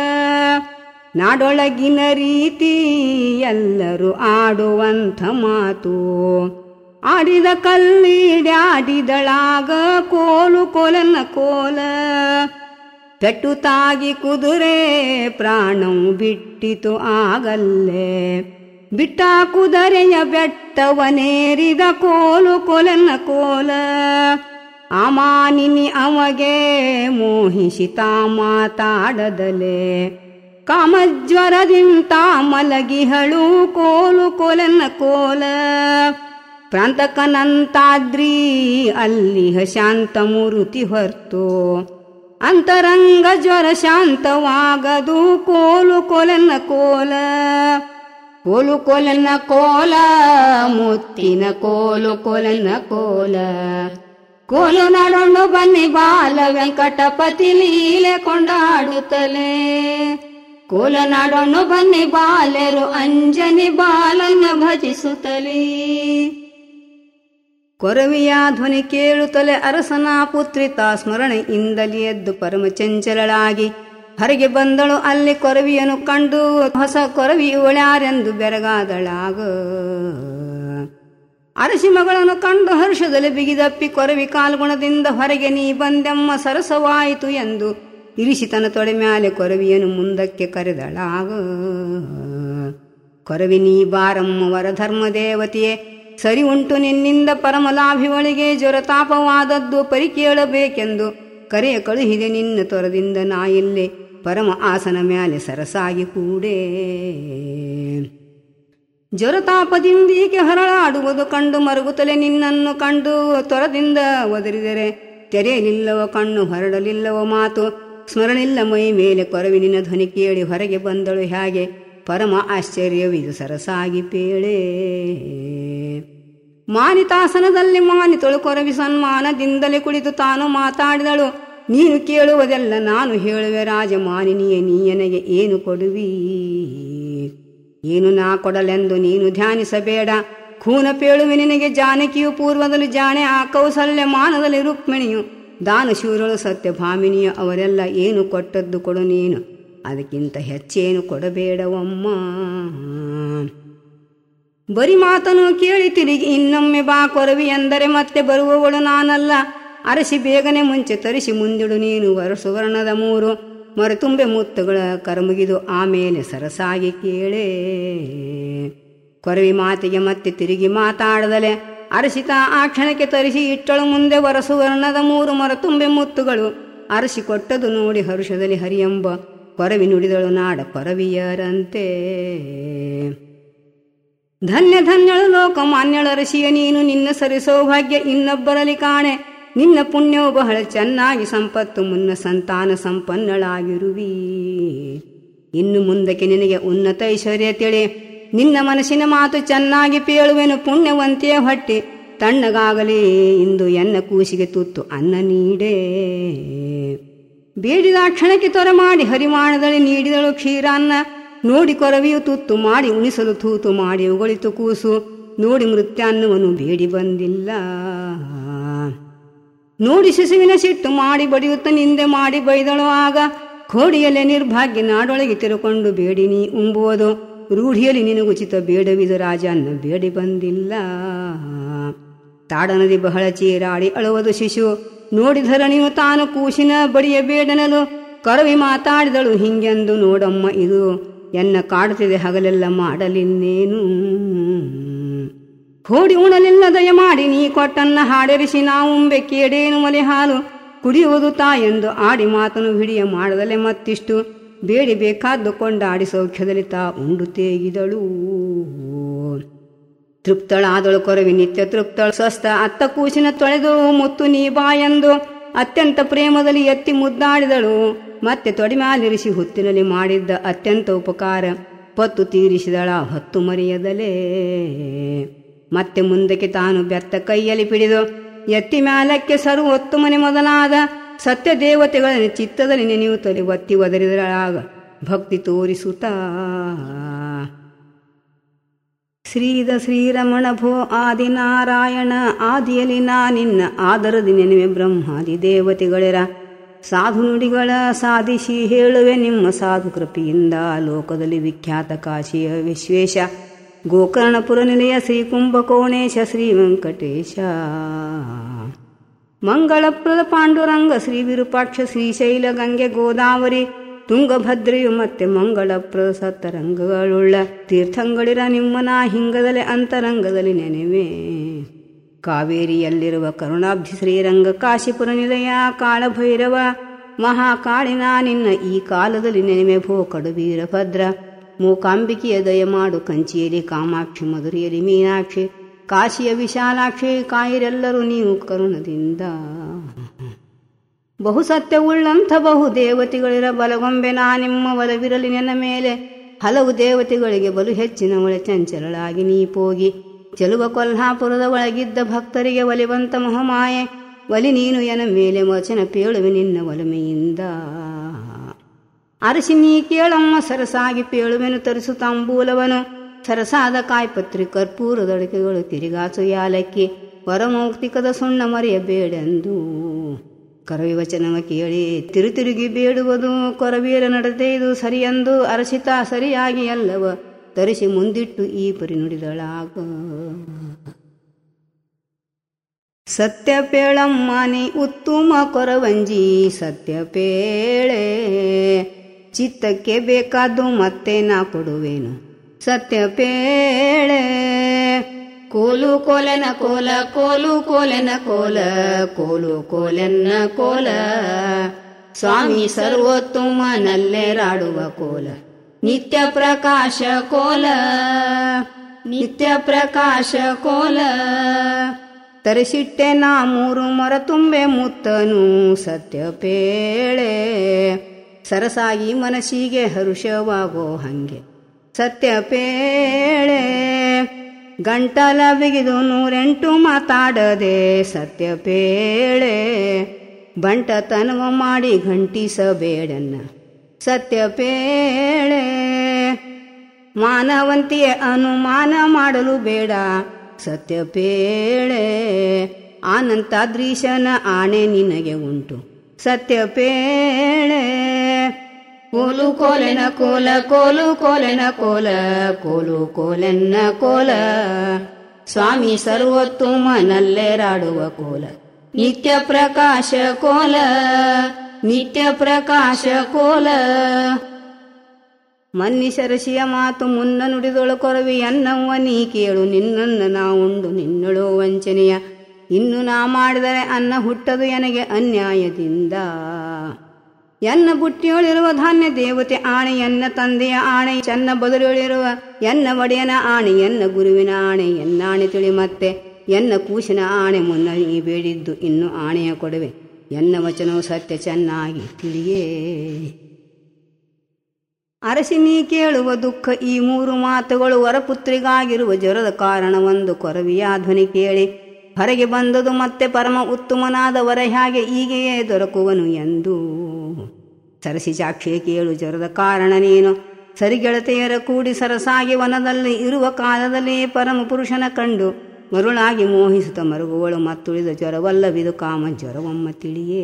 ನಾಡೊಳಗಿನ ರೀತಿ ಎಲ್ಲರೂ ಆಡುವಂಥ ಮಾತು ಆಡಿದ ಕಲ್ಲಿಡ್ಯಾಡಿದಳಾಗ ಕೋಲು ಕೋಲನ್ನ ಕೋಲ ಪೆಟ್ಟು ತಾಗಿ ಕುದುರೆ ಪ್ರಾಣವು ಬಿಟ್ಟಿತು ಆಗಲ್ಲೇ ಬಿಟ್ಟ ಕುದುರೆಯ ಬೆಟ್ಟವನೇರಿದ ಕೋಲು ಕೊಲನ್ನ ಕೋಲ ಅಮಾನಿನಿ ಅಮಗೆ ಮೋಹಿಸಿತ ಮಾತಾಡದಲೆ ಕಾಮಜ್ವರದಿಂತ ಮಲಗಿಹಳು ಕೋಲು ಕೋಲನ್ನ ಕೋಲ ಪ್ರಾಂತಕನಂತಾದ್ರಿ ಅಲ್ಲಿಹ ಶಾಂತ ಮೂರುತಿ ಹೊರ್ತು ಅಂತರಂಗ ಜ್ವರ ಶಾಂತವಾಗದು ಕೋಲು ಕೋಲನ್ನ ಕೋಲ ಕೋಲು ಕೋಲನ್ನ ಕೋಲ ಮುತ್ತಿನ ಕೋಲು ಕೋಲನ್ನ ಕೋಲ ಕೋಲು ನಡೊಂಡು ಬನ್ನಿ ಬಾಲ ವೆಂಕಟಪತಿ ಲೀಲೆ ಕೊಂಡಾಡುತ್ತಲೇ ಕೋಲ ನಾಡೊಣ್ಣು ಬನ್ನಿ ಬಾಲೆರು ಅಂಜನಿ ಬಾಲನ್ನ ಭಜಿಸುತ್ತಲೇ ಕೊರವಿಯ ಧ್ವನಿ ಕೇಳುತ್ತಲೇ ಅರಸನ ಪುತ್ರಿತ ಸ್ಮರಣೆಯಿಂದಲೇ ಎದ್ದು ಪರಮ ಚಂಚಲಳಾಗಿ ಹೊರಗೆ ಬಂದಳು ಅಲ್ಲಿ ಕೊರವಿಯನ್ನು ಕಂಡು ಹೊಸ ಕೊರವಿ ಇವಳ್ಯಾರೆಂದು ಬೆರಗಾದಳಾಗ ಅರಸಿ ಮಗಳನ್ನು ಕಂಡು ಹರ್ಷದಲ್ಲಿ ಬಿಗಿದಪ್ಪಿ ಕೊರವಿ ಕಾಲ್ಗುಣದಿಂದ ಹೊರಗೆ ನೀ ಬಂದೆಮ್ಮ ಸರಸವಾಯಿತು ಎಂದು ಇರಿಸಿತನ ತೊಡೆ ಮ್ಯಾಲೆ ಕೊರವಿಯನ್ನು ಮುಂದಕ್ಕೆ ಕರೆದಳಾಗ ಕೊರವಿ ನೀ ಬಾರಮ್ಮ ವರಧರ್ಮ ದೇವತೆಯೇ ಸರಿ ಉಂಟು ನಿನ್ನಿಂದ ಪರಮಲಾಭಿವಳಿಗೆ ಜ್ವರತಾಪವಾದದ್ದು ಪರಿ ಕೇಳಬೇಕೆಂದು ಕರೆಯ ಕಳುಹಿದೆ ನಿನ್ನ ತೊರದಿಂದ ನಾ ಇಲ್ಲೇ ಪರಮ ಆಸನ ಮ್ಯಾಲೆ ಸರಸಾಗಿ ಕೂಡೇ ಜ್ವರತಾಪದಿಂದೀಕೆ ಹೊರಳಾಡುವುದು ಕಂಡು ಮರುಗುತ್ತಲೇ ನಿನ್ನನ್ನು ಕಂಡು ತೊರದಿಂದ ಒದರಿದರೆ ತೆರೆಯಲಿಲ್ಲವ ಕಣ್ಣು ಹೊರಡಲಿಲ್ಲವ ಮಾತು ಸ್ಮರಣಿಲ್ಲ ಮೈ ಮೇಲೆ ಕೊರವಿನಿನ ಧ್ವನಿ ಕೇಳಿ ಹೊರಗೆ ಬಂದಳು ಹೇಗೆ ಪರಮ ಆಶ್ಚರ್ಯವಿದು ಸರಸಾಗಿ ಪೇಳೆ ಮಾನಿತಾಸನದಲ್ಲಿ ಮಾನಿತಳು ಕೊರವಿ ಸನ್ಮಾನದಿಂದಲೇ ಕುಳಿತು ತಾನು ಮಾತಾಡಿದಳು ನೀನು ಕೇಳುವುದೆಲ್ಲ ನಾನು ಹೇಳುವೆ ರಾಜ ಮಾನಿನಿಯೇ ನೀ ನನಗೆ ಏನು ಕೊಡುವಿ ಏನು ನಾ ಕೊಡಲೆಂದು ನೀನು ಧ್ಯಾನಿಸಬೇಡ ಖೂನ ಪೇಳುವೆ ನಿನಗೆ ಜಾನಕಿಯು ಪೂರ್ವದಲ್ಲಿ ಜಾಣೆ ಆ ಕೌಸಲ್ಯ ಮಾನದಲ್ಲಿ ರುಕ್ಮಿಣಿಯು ದಾನಶೂರಳು ಸತ್ಯಭಾಮಿನಿಯು ಅವರೆಲ್ಲ ಏನು ಕೊಟ್ಟದ್ದು ಕೊಡು ನೀನು ಅದಕ್ಕಿಂತ ಹೆಚ್ಚೇನು ಕೊಡಬೇಡವಮ್ಮ ಬರಿ ಮಾತನು ಕೇಳಿ ತಿರುಗಿ ಇನ್ನೊಮ್ಮೆ ಬಾ ಕೊರವಿ ಎಂದರೆ ಮತ್ತೆ ಬರುವವಳು ನಾನಲ್ಲ ಅರಸಿ ಬೇಗನೆ ಮುಂಚೆ ತರಿಸಿ ಮುಂದಿಡು ನೀನು ವರ ಸುವರ್ಣದ ಮೂರು ಮರೆತುಂಬೆ ಮುತ್ತುಗಳ ಕರಮುಗಿದು ಆಮೇಲೆ ಸರಸಾಗಿ ಕೇಳೇ ಕೊರವಿ ಮಾತಿಗೆ ಮತ್ತೆ ತಿರುಗಿ ಮಾತಾಡದಲೆ ಅರಸಿತ ಆ ಕ್ಷಣಕ್ಕೆ ತರಿಸಿ ಇಟ್ಟಳು ಮುಂದೆ ವರಸುವರ್ಣದ ಮೂರು ಮರತುಂಬೆ ಮುತ್ತುಗಳು ಅರಸಿ ಕೊಟ್ಟದು ನೋಡಿ ಹರುಷದಲ್ಲಿ ಹರಿಯಂಬ ಕೊರವಿ ನುಡಿದಳು ನಾಡ ಕೊರವಿಯರಂತೆ ಧನ್ಯ ಧನ್ಯಳು ಲೋಕ ಮಾನ್ಯಳರಸಿಯ ನೀನು ನಿನ್ನ ಸರಿ ಸೌಭಾಗ್ಯ ಇನ್ನೊಬ್ಬರಲ್ಲಿ ಕಾಣೆ ನಿನ್ನ ಪುಣ್ಯವು ಬಹಳ ಚೆನ್ನಾಗಿ ಸಂಪತ್ತು ಮುನ್ನ ಸಂತಾನ ಸಂಪನ್ನಳಾಗಿರುವಿ ಇನ್ನು ಮುಂದಕ್ಕೆ ನಿನಗೆ ಉನ್ನತ ಐಶ್ವರ್ಯ ತಿಳಿ ನಿನ್ನ ಮನಸ್ಸಿನ ಮಾತು ಚೆನ್ನಾಗಿ ಪೇಳುವೆನು ಪುಣ್ಯವಂತಿಯ ಹೊಟ್ಟೆ ತಣ್ಣಗಾಗಲಿ ಇಂದು ಎನ್ನ ಕೂಸಿಗೆ ತುತ್ತು ಅನ್ನ ನೀಡೇ ಬೇಡಿದ ಕ್ಷಣಕ್ಕೆ ತೊರೆ ಮಾಡಿ ಹರಿಮಾಣದಲ್ಲಿ ನೀಡಿದಳು ಕ್ಷೀರಾನ್ನ ನೋಡಿ ಕೊರವಿಯು ತುತ್ತು ಮಾಡಿ ಉಣಿಸಲು ತೂತು ಮಾಡಿ ಉಗಳಿತು ಕೂಸು ನೋಡಿ ಮೃತ್ಯಾನ್ನವನ್ನು ಬೇಡಿ ಬಂದಿಲ್ಲ ನೋಡಿ ಶಿಶುವಿನ ಸಿಟ್ಟು ಮಾಡಿ ಬಡಿಯುತ್ತ ನಿಂದೆ ಮಾಡಿ ಬೈದಳು ಆಗ ಕೋಡಿಯಲ್ಲೇ ನಿರ್ಭಾಗ್ಯ ನಾಡೊಳಗೆ ತಿರುಕೊಂಡು ಬೇಡಿ ನೀ ಉಂಬುವುದು ರೂಢಿಯಲ್ಲಿ ನಿನಗುಚಿತ ಬೇಡವಿದು ರಾಜನ್ನ ಬೇಡಿ ಬಂದಿಲ್ಲ ತಾಡನದಿ ಬಹಳ ಚೀರಾಡಿ ಅಳುವುದು ಶಿಶು ನೋಡಿದರ ನೀವು ತಾನು ಕೂಸಿನ ಬಡಿಯ ಬೇಡನಲು ಕರವಿ ಮಾತಾಡಿದಳು ಹಿಂಗೆಂದು ನೋಡಮ್ಮ ಇದು ಎನ್ನ ಕಾಡುತ್ತಿದೆ ಹಗಲೆಲ್ಲ ಮಾಡಲಿನ್ನೇನು ಕೋಡಿ ಉಣಲಿಲ್ಲ ದಯಮಾಡಿ ನೀ ಕೊಟ್ಟನ್ನ ಹಾಡೆರಿಸಿ ನಾವುಂಬೆ ಕೇಡೇನು ಮಲೆ ಹಾಲು ಕುಡಿಯುವುದು ತಾಯೆಂದು ಆಡಿ ಮಾತನು ಹಿಡಿಯ ಮಾಡದಲೆ ಮತ್ತಿಷ್ಟು ಬೇಡಿ ಬೇಕಾದ್ದು ಕೊಂಡಾಡಿ ಸೌಖ್ಯದಲ್ಲಿ ತಾ ಉಂಡು ತೇಗಿದಳು ತೃಪ್ತಳಾದಳು ಕೊರವಿ ನಿತ್ಯ ತೃಪ್ತಳು ಸ್ವಸ್ಥ ಅತ್ತ ಕೂಸಿನ ತೊಳೆದು ಮುತ್ತು ನೀ ಬಾಯೆಂದು ಅತ್ಯಂತ ಪ್ರೇಮದಲ್ಲಿ ಎತ್ತಿ ಮುದ್ದಾಡಿದಳು ಮತ್ತೆ ತೊಡಿಮ್ಯಾಲಿರಿಸಿ ಹುತ್ತಿನಲ್ಲಿ ಮಾಡಿದ್ದ ಅತ್ಯಂತ ಉಪಕಾರ ಪತ್ತು ತೀರಿಸಿದಳ ಹೊತ್ತು ಮರೆಯದಲೇ ಮತ್ತೆ ಮುಂದಕ್ಕೆ ತಾನು ಬೆತ್ತ ಕೈಯಲ್ಲಿ ಪಿಡಿದು ಎತ್ತಿ ಮ್ಯಾಲಕ್ಕೆ ಸರು ಒತ್ತು ಮನೆ ಮೊದಲಾದ ಸತ್ಯ ದೇವತೆಗಳ ಚಿತ್ತದಲ್ಲಿ ನೆನೆಯುತ್ತಲೇ ಒತ್ತಿ ಒದರಿದಳಾಗ ಭಕ್ತಿ ತೋರಿಸುತ್ತಾ ಶ್ರೀದ ಶ್ರೀರಮಣ ಭೋ ಆದಿನಾರಾಯಣ ಆದಿಯಲ್ಲಿ ನಾ ನಿನ್ನ ಆದರದಿ ನೆನೆವೆ ಬ್ರಹ್ಮಾದಿ ದೇವತೆಗಳಿರ ಸಾಧು ನುಡಿಗಳ ಸಾಧಿಸಿ ಹೇಳುವೆ ನಿಮ್ಮ ಸಾಧು ಕೃಪೆಯಿಂದ ಲೋಕದಲ್ಲಿ ವಿಖ್ಯಾತ ಕಾಶಿಯ ವಿಶ್ವೇಶ ಗೋಕರ್ಣಪುರ ನಿಲಯ ಶ್ರೀ ಕುಂಭಕೋಣೇಶ ಶ್ರೀ ವೆಂಕಟೇಶ ಮಂಗಳಪ್ರದ ಪಾಂಡುರಂಗ ಶ್ರೀ ವಿರೂಪಾಕ್ಷ ಶ್ರೀಶೈಲ ಗಂಗೆ ಗೋದಾವರಿ ತುಂಗಭದ್ರೆಯು ಮತ್ತೆ ಮಂಗಳಪ್ರದ ಸತ್ತರಂಗಗಳುಳ್ಳ ತೀರ್ಥಂಗಳಿರ ನಿಮ್ಮನ ಹಿಂಗದಲೆ ಅಂತರಂಗದಲ್ಲಿ ನೆನೆವೆ ಕಾವೇರಿಯಲ್ಲಿರುವ ಕರುಣಾಬ್ಧಿ ಶ್ರೀರಂಗ ಕಾಶಿಪುರ ನಿಲಯ ಕಾಳಭೈರವ ಮಹಾಕಾಳಿನ ನಿನ್ನ ಈ ಕಾಲದಲ್ಲಿ ನೆನೆವೆ ಭೋ ಕಡುವೀರಭದ್ರ ಮೂಕಾಂಬಿಕೆಯ ದಯಮಾಡು ಕಂಚಿಯಲ್ಲಿ ಕಾಮಾಕ್ಷಿ ಮಧುರಿಯಲ್ಲಿ ಮೀನಾಕ್ಷಿ ಕಾಶಿಯ ವಿಶಾಲಾಕ್ಷಿ ಕಾಯಿರೆಲ್ಲರೂ ನೀವು ಕರುಣದಿಂದ ಬಹು ಸತ್ಯವುಳ್ಳಂಥ ಬಹು ದೇವತೆಗಳಿರ ಬಲಗೊಂಬೆ ನಾ ನಿಮ್ಮ ಒಲವಿರಲಿ ನನ್ನ ಮೇಲೆ ಹಲವು ದೇವತೆಗಳಿಗೆ ಬಲು ಹೆಚ್ಚಿನ ಒಳೆ ಚಂಚಲಳಾಗಿ ನೀ ಪೋಗಿ ಚೆಲುವ ಕೊಲ್ಹಾಪುರದ ಒಳಗಿದ್ದ ಭಕ್ತರಿಗೆ ಒಲಿವಂತ ಮಹಮಾಯೆ ಒಲಿ ನೀನು ಎನ ಮೇಲೆ ವಚನ ಪೇಳುವೆ ನಿನ್ನ ಒಲಮೆಯಿಂದ ಅರಸಿ ನೀ ಕೇಳಮ್ಮ ಸರಸಾಗಿ ಪೇಳುವೆನು ತರಿಸು ತಾಂಬೂಲವನು ಸರಸಾದ ಕಾಯ್ಪತ್ರಿ ಕರ್ಪೂರದಡಿಕೆಗಳು ತಿರುಗಾಸು ಯಾಲಕ್ಕಿ ವರಮೌಕ್ತಿಕದ ಸುಣ್ಣ ಮರೆಯಬೇಡೆಂದು ಕರವಿ ವಚನವ ಕೇಳಿ ತಿರುತಿರುಗಿ ಬೇಡುವುದು ಕೊರವೀರ ನಡತೆ ಇದು ಸರಿಯೆಂದು ಅರಸಿತ ಸರಿಯಾಗಿ ಎಲ್ಲವ ತರಿಸಿ ಮುಂದಿಟ್ಟು ಈ ಪರಿ ನುಡಿದಳಾಗ ಸತ್ಯ ಪೇಳಮ್ಮನಿ ಉತ್ತಮ ಕೊರವಂಜಿ ಸತ್ಯ ಪೇಳೆ ಚಿತ್ತಕ್ಕೆ ಬೇಕಾದ್ದು ಮತ್ತೆ ನಾ ಕೊಡುವೆನು ಸತ್ಯ ಪೇಳೆ ಕೋಲು ಕೋಲೆನ ಕೋಲ ಕೋಲು ಕೋಲೆನ ಕೋಲ ಕೋಲು ಕೋಲೆನ್ನ ಕೋಲ ಸ್ವಾಮಿ ಸರ್ವೋತ್ತಮನಲ್ಲೆರಾಡುವ ಕೋಲ ನಿತ್ಯ ಪ್ರಕಾಶ ಕೋಲ ನಿತ್ಯ ಪ್ರಕಾಶ ಕೋಲ ತರಿಸಿಟ್ಟೆ ನಾ ಮೂರು ಮರ ತುಂಬೆ ಮುತ್ತನು ಸತ್ಯ ಪೇಳೆ ಸರಸಾಗಿ ಮನಸ್ಸಿಗೆ ಹರುಷವಾಗೋ ಹಂಗೆ ಸತ್ಯ ಪೇಳೆ ಗಂಟಲ ಬಿಗಿದು ನೂರೆಂಟು ಮಾತಾಡದೆ ಸತ್ಯ ಪೇಳೆ ಬಂಟತನವ ಮಾಡಿ ಘಂಟಿಸಬೇಡನ್ನ ಸತ್ಯ ಪೇಳೆ ಮಾನವಂತಿಯ ಅನುಮಾನ ಮಾಡಲು ಬೇಡ ಸತ್ಯ ಪೇಳೆ ಆನಂತಾದ್ರೀಶನ ಆಣೆ ನಿನಗೆ ಉಂಟು ಸತ್ಯ ಪೇಳೆ ಕೋಲು ಕೋಲೆನ ಕೋಲ ಕೋಲು ಕೋಲೆನ ಕೋಲ ಕೋಲು ಕೋಲೆನ್ನ ಕೋಲ ಸ್ವಾಮಿ ಸರ್ವೋತ್ತಮನಲ್ಲೇರಾಡುವ ಕೋಲ ನಿತ್ಯ ಪ್ರಕಾಶ ಕೋಲ ನಿತ್ಯ ಪ್ರಕಾಶ ಕೋಲ ಮನ್ನಿಶರಸಿಯ ಮಾತು ಮುನ್ನ ನುಡಿದೊಳ ಕೊರವಿ ಅನ್ನವ್ವ ನೀ ಕೇಳು ನಿನ್ನನ್ನ ನಾ ಉಂಡು ನಿನ್ನಳು ವಂಚನೆಯ ಇನ್ನು ನಾ ಮಾಡಿದರೆ ಅನ್ನ ಹುಟ್ಟದು ನನಗೆ ಅನ್ಯಾಯದಿಂದ ಎನ್ನ ಬುಟ್ಟಿಯೊಳಿರುವ ಧಾನ್ಯ ದೇವತೆ ಆಣೆ ಎನ್ನ ತಂದೆಯ ಆಣೆ ಚೆನ್ನ ಬದಲೊಳಿರುವ ಎನ್ನ ಒಡೆಯನ ಆಣೆ ಎನ್ನ ಗುರುವಿನ ಆಣೆ ಎನ್ನಾಣೆ ತಿಳಿ ಮತ್ತೆ ಎನ್ನ ಕೂಸಿನ ಆಣೆ ಮುನ್ನ ನೀ ಬೇಡಿದ್ದು ಇನ್ನು ಆಣೆಯ ಕೊಡುವೆ ಎನ್ನ ವಚನವು ಸತ್ಯ ಚೆನ್ನಾಗಿ ತಿಳಿಯೇ ಅರಸಿ ನೀ ಕೇಳುವ ದುಃಖ ಈ ಮೂರು ಮಾತುಗಳು ವರಪುತ್ರಿಗಾಗಿರುವ ಜ್ವರದ ಕಾರಣ ಒಂದು ಕೊರವಿಯ ಧ್ವನಿ ಕೇಳಿ ಹೊರಗೆ ಬಂದದು ಮತ್ತೆ ಪರಮ ಉತ್ತಮನಾದ ವರ ಹೇಗೆ ಈಗೆಯೇ ದೊರಕುವನು ಎಂದು ಸರಸಿ ಸಾಕ್ಷಿ ಕೇಳು ಜ್ವರದ ಕಾರಣ ನೀನು ಸರಿಗೆಳತೆಯರ ಕೂಡಿ ಸರಸಾಗಿ ವನದಲ್ಲಿ ಇರುವ ಕಾಲದಲ್ಲಿ ಪರಮ ಪುರುಷನ ಕಂಡು ಮರುಳಾಗಿ ಮೋಹಿಸುತ್ತ ಮರುಗುವಳು ಮತ್ತುಳಿದ ಜ್ವರವಲ್ಲವಿದು ಕಾಮ ಜ್ವರವಮ್ಮ ತಿಳಿಯೇ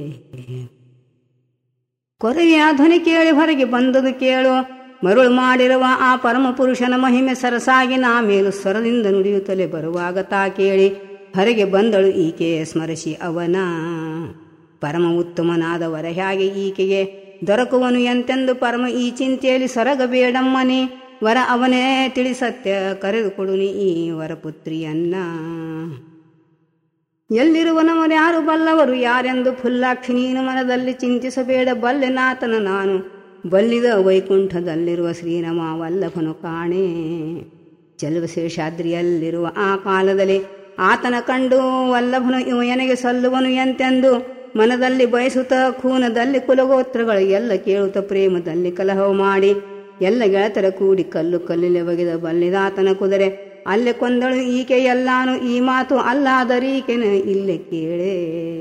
ಕೊರವಿಯ ಧ್ವನಿ ಕೇಳಿ ಹೊರಗೆ ಬಂದದು ಕೇಳು ಮರುಳು ಮಾಡಿರುವ ಆ ಪರಮ ಪುರುಷನ ಮಹಿಮೆ ಸರಸಾಗಿ ನಾ ಮೇಲು ಸ್ವರದಿಂದ ನುಡಿಯುತ್ತಲೇ ಬರುವಾಗ ತಾ ಕೇಳಿ ಹೊರಗೆ ಬಂದಳು ಈಕೆ ಸ್ಮರಿಸಿ ಅವನ ಪರಮ ಉತ್ತಮನಾದವರ ಹೇಗೆ ಈಕೆಗೆ ದೊರಕುವನು ಎಂತೆಂದು ಪರಮ ಈ ಚಿಂತೆಯಲ್ಲಿ ಸೊರಗಬೇಡಮ್ಮನೆ ವರ ಅವನೇ ತಿಳಿಸತ್ಯ ಕರೆದುಕೊಡು ನೀ ಈ ವರಪುತ್ರಿಯನ್ನ ಎಲ್ಲಿರುವನವರು ಯಾರು ಬಲ್ಲವರು ಯಾರೆಂದು ಫುಲ್ಲಾಕ್ಷಿ ನೀನು ಮನದಲ್ಲಿ ಚಿಂತಿಸಬೇಡ ಬಲ್ಲೆನಾತನ ನಾನು ಬಲ್ಲಿದ ವೈಕುಂಠದಲ್ಲಿರುವ ಶ್ರೀರಾಮ ವಲ್ಲಭನು ಕಾಣೆ ಚಲುವಶೇಷಾದ್ರಿಯಲ್ಲಿರುವ ಆ ಕಾಲದಲ್ಲಿ ಆತನ ಕಂಡು ವಲ್ಲಭನು ಇವನಿಗೆ ಸಲ್ಲುವನು ಎಂತೆಂದು ಮನದಲ್ಲಿ ಬಯಸುತ್ತ ಖೂನದಲ್ಲಿ ಕುಲಗೋತ್ರಗಳು ಎಲ್ಲ ಕೇಳುತ್ತ ಪ್ರೇಮದಲ್ಲಿ ಕಲಹವು ಮಾಡಿ ಎಲ್ಲ ಗೆಳತರ ಕೂಡಿ ಕಲ್ಲು ಕಲ್ಲಿಲೆ ಬಗೆದ ಬಲ್ಲಿದಾತನ ಕುದುರೆ ಅಲ್ಲೇ ಕೊಂದಳು ಈಕೆ ಎಲ್ಲಾನು ಈ ಮಾತು ಅಲ್ಲಾದರೀಕೆನ ಇಲ್ಲೇ ಕೇಳೇ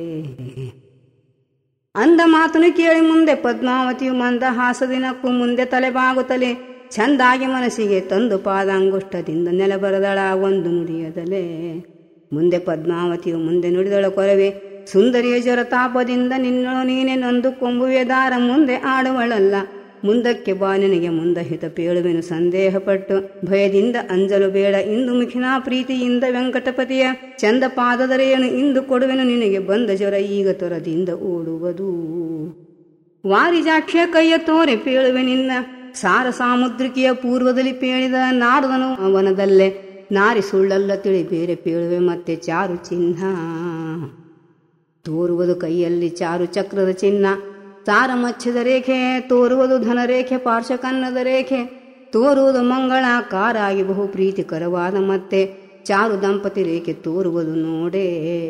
ಅಂದ ಮಾತನು ಕೇಳಿ ಮುಂದೆ ಪದ್ಮಾವತಿಯು ಮಂದ ಹಾಸದಿನಕ್ಕೂ ಮುಂದೆ ತಲೆಬಾಗುತ್ತಲೇ ಚಂದಾಗಿ ಮನಸ್ಸಿಗೆ ತಂದು ಪಾದಾಂಗುಷ್ಟದಿಂದ ನೆಲ ಬರದಳ ಒಂದು ನುಡಿಯದಲೇ ಮುಂದೆ ಪದ್ಮಾವತಿಯು ಮುಂದೆ ನುಡಿದಳ ಕೊರವೆ ಸುಂದರಿಯ ಜ್ವರ ತಾಪದಿಂದ ನಿನ್ನಳು ನೀನೆ ನೊಂದು ಕೊಂಬುವೆ ದಾರ ಮುಂದೆ ಆಡುವಳಲ್ಲ ಮುಂದಕ್ಕೆ ಬಾ ನಿನಗೆ ಮುಂದ ಹಿತ ಪೇಳುವೆನು ಸಂದೇಹಪಟ್ಟು ಭಯದಿಂದ ಅಂಜಲು ಬೇಡ ಇಂದು ಮುಖಿನಾ ಪ್ರೀತಿಯಿಂದ ವೆಂಕಟಪತಿಯ ಚಂದ ಪಾದದರೆಯನು ಇಂದು ಕೊಡುವೆನು ನಿನಗೆ ಬಂದ ಜ್ವರ ಈಗ ತೊರದಿಂದ ಓಡುವುದು ವಾರಿಜಾಕ್ಷ ಕೈಯ ತೋರೆ ಪೇಳುವೆ ನಿನ್ನ ಸಾರ ಸಾಮುದ್ರಿಕೆಯ ಪೂರ್ವದಲ್ಲಿ ಪೇಳಿದ ನಾರದನು ವನದಲ್ಲೇ ನಾರಿ ಸುಳ್ಳಲ್ಲ ತಿಳಿ ಬೇರೆ ಪೇಳುವೆ ಮತ್ತೆ ಚಾರು ಚಿಹ್ನ ತೋರುವುದು ಕೈಯಲ್ಲಿ ಚಾರು ಚಕ್ರದ ಚಿಹ್ನ ತಾರ ಮಚ್ಚದ ರೇಖೆ ತೋರುವುದು ಧನರೇಖೆ ಪಾರ್ಶ್ವಕನ್ನದ ರೇಖೆ ತೋರುವುದು ಮಂಗಳ ಕಾರಾಗಿ ಬಹು ಪ್ರೀತಿಕರವಾದ ಮತ್ತೆ ಚಾರು ದಂಪತಿ ರೇಖೆ ತೋರುವುದು ನೋಡೇ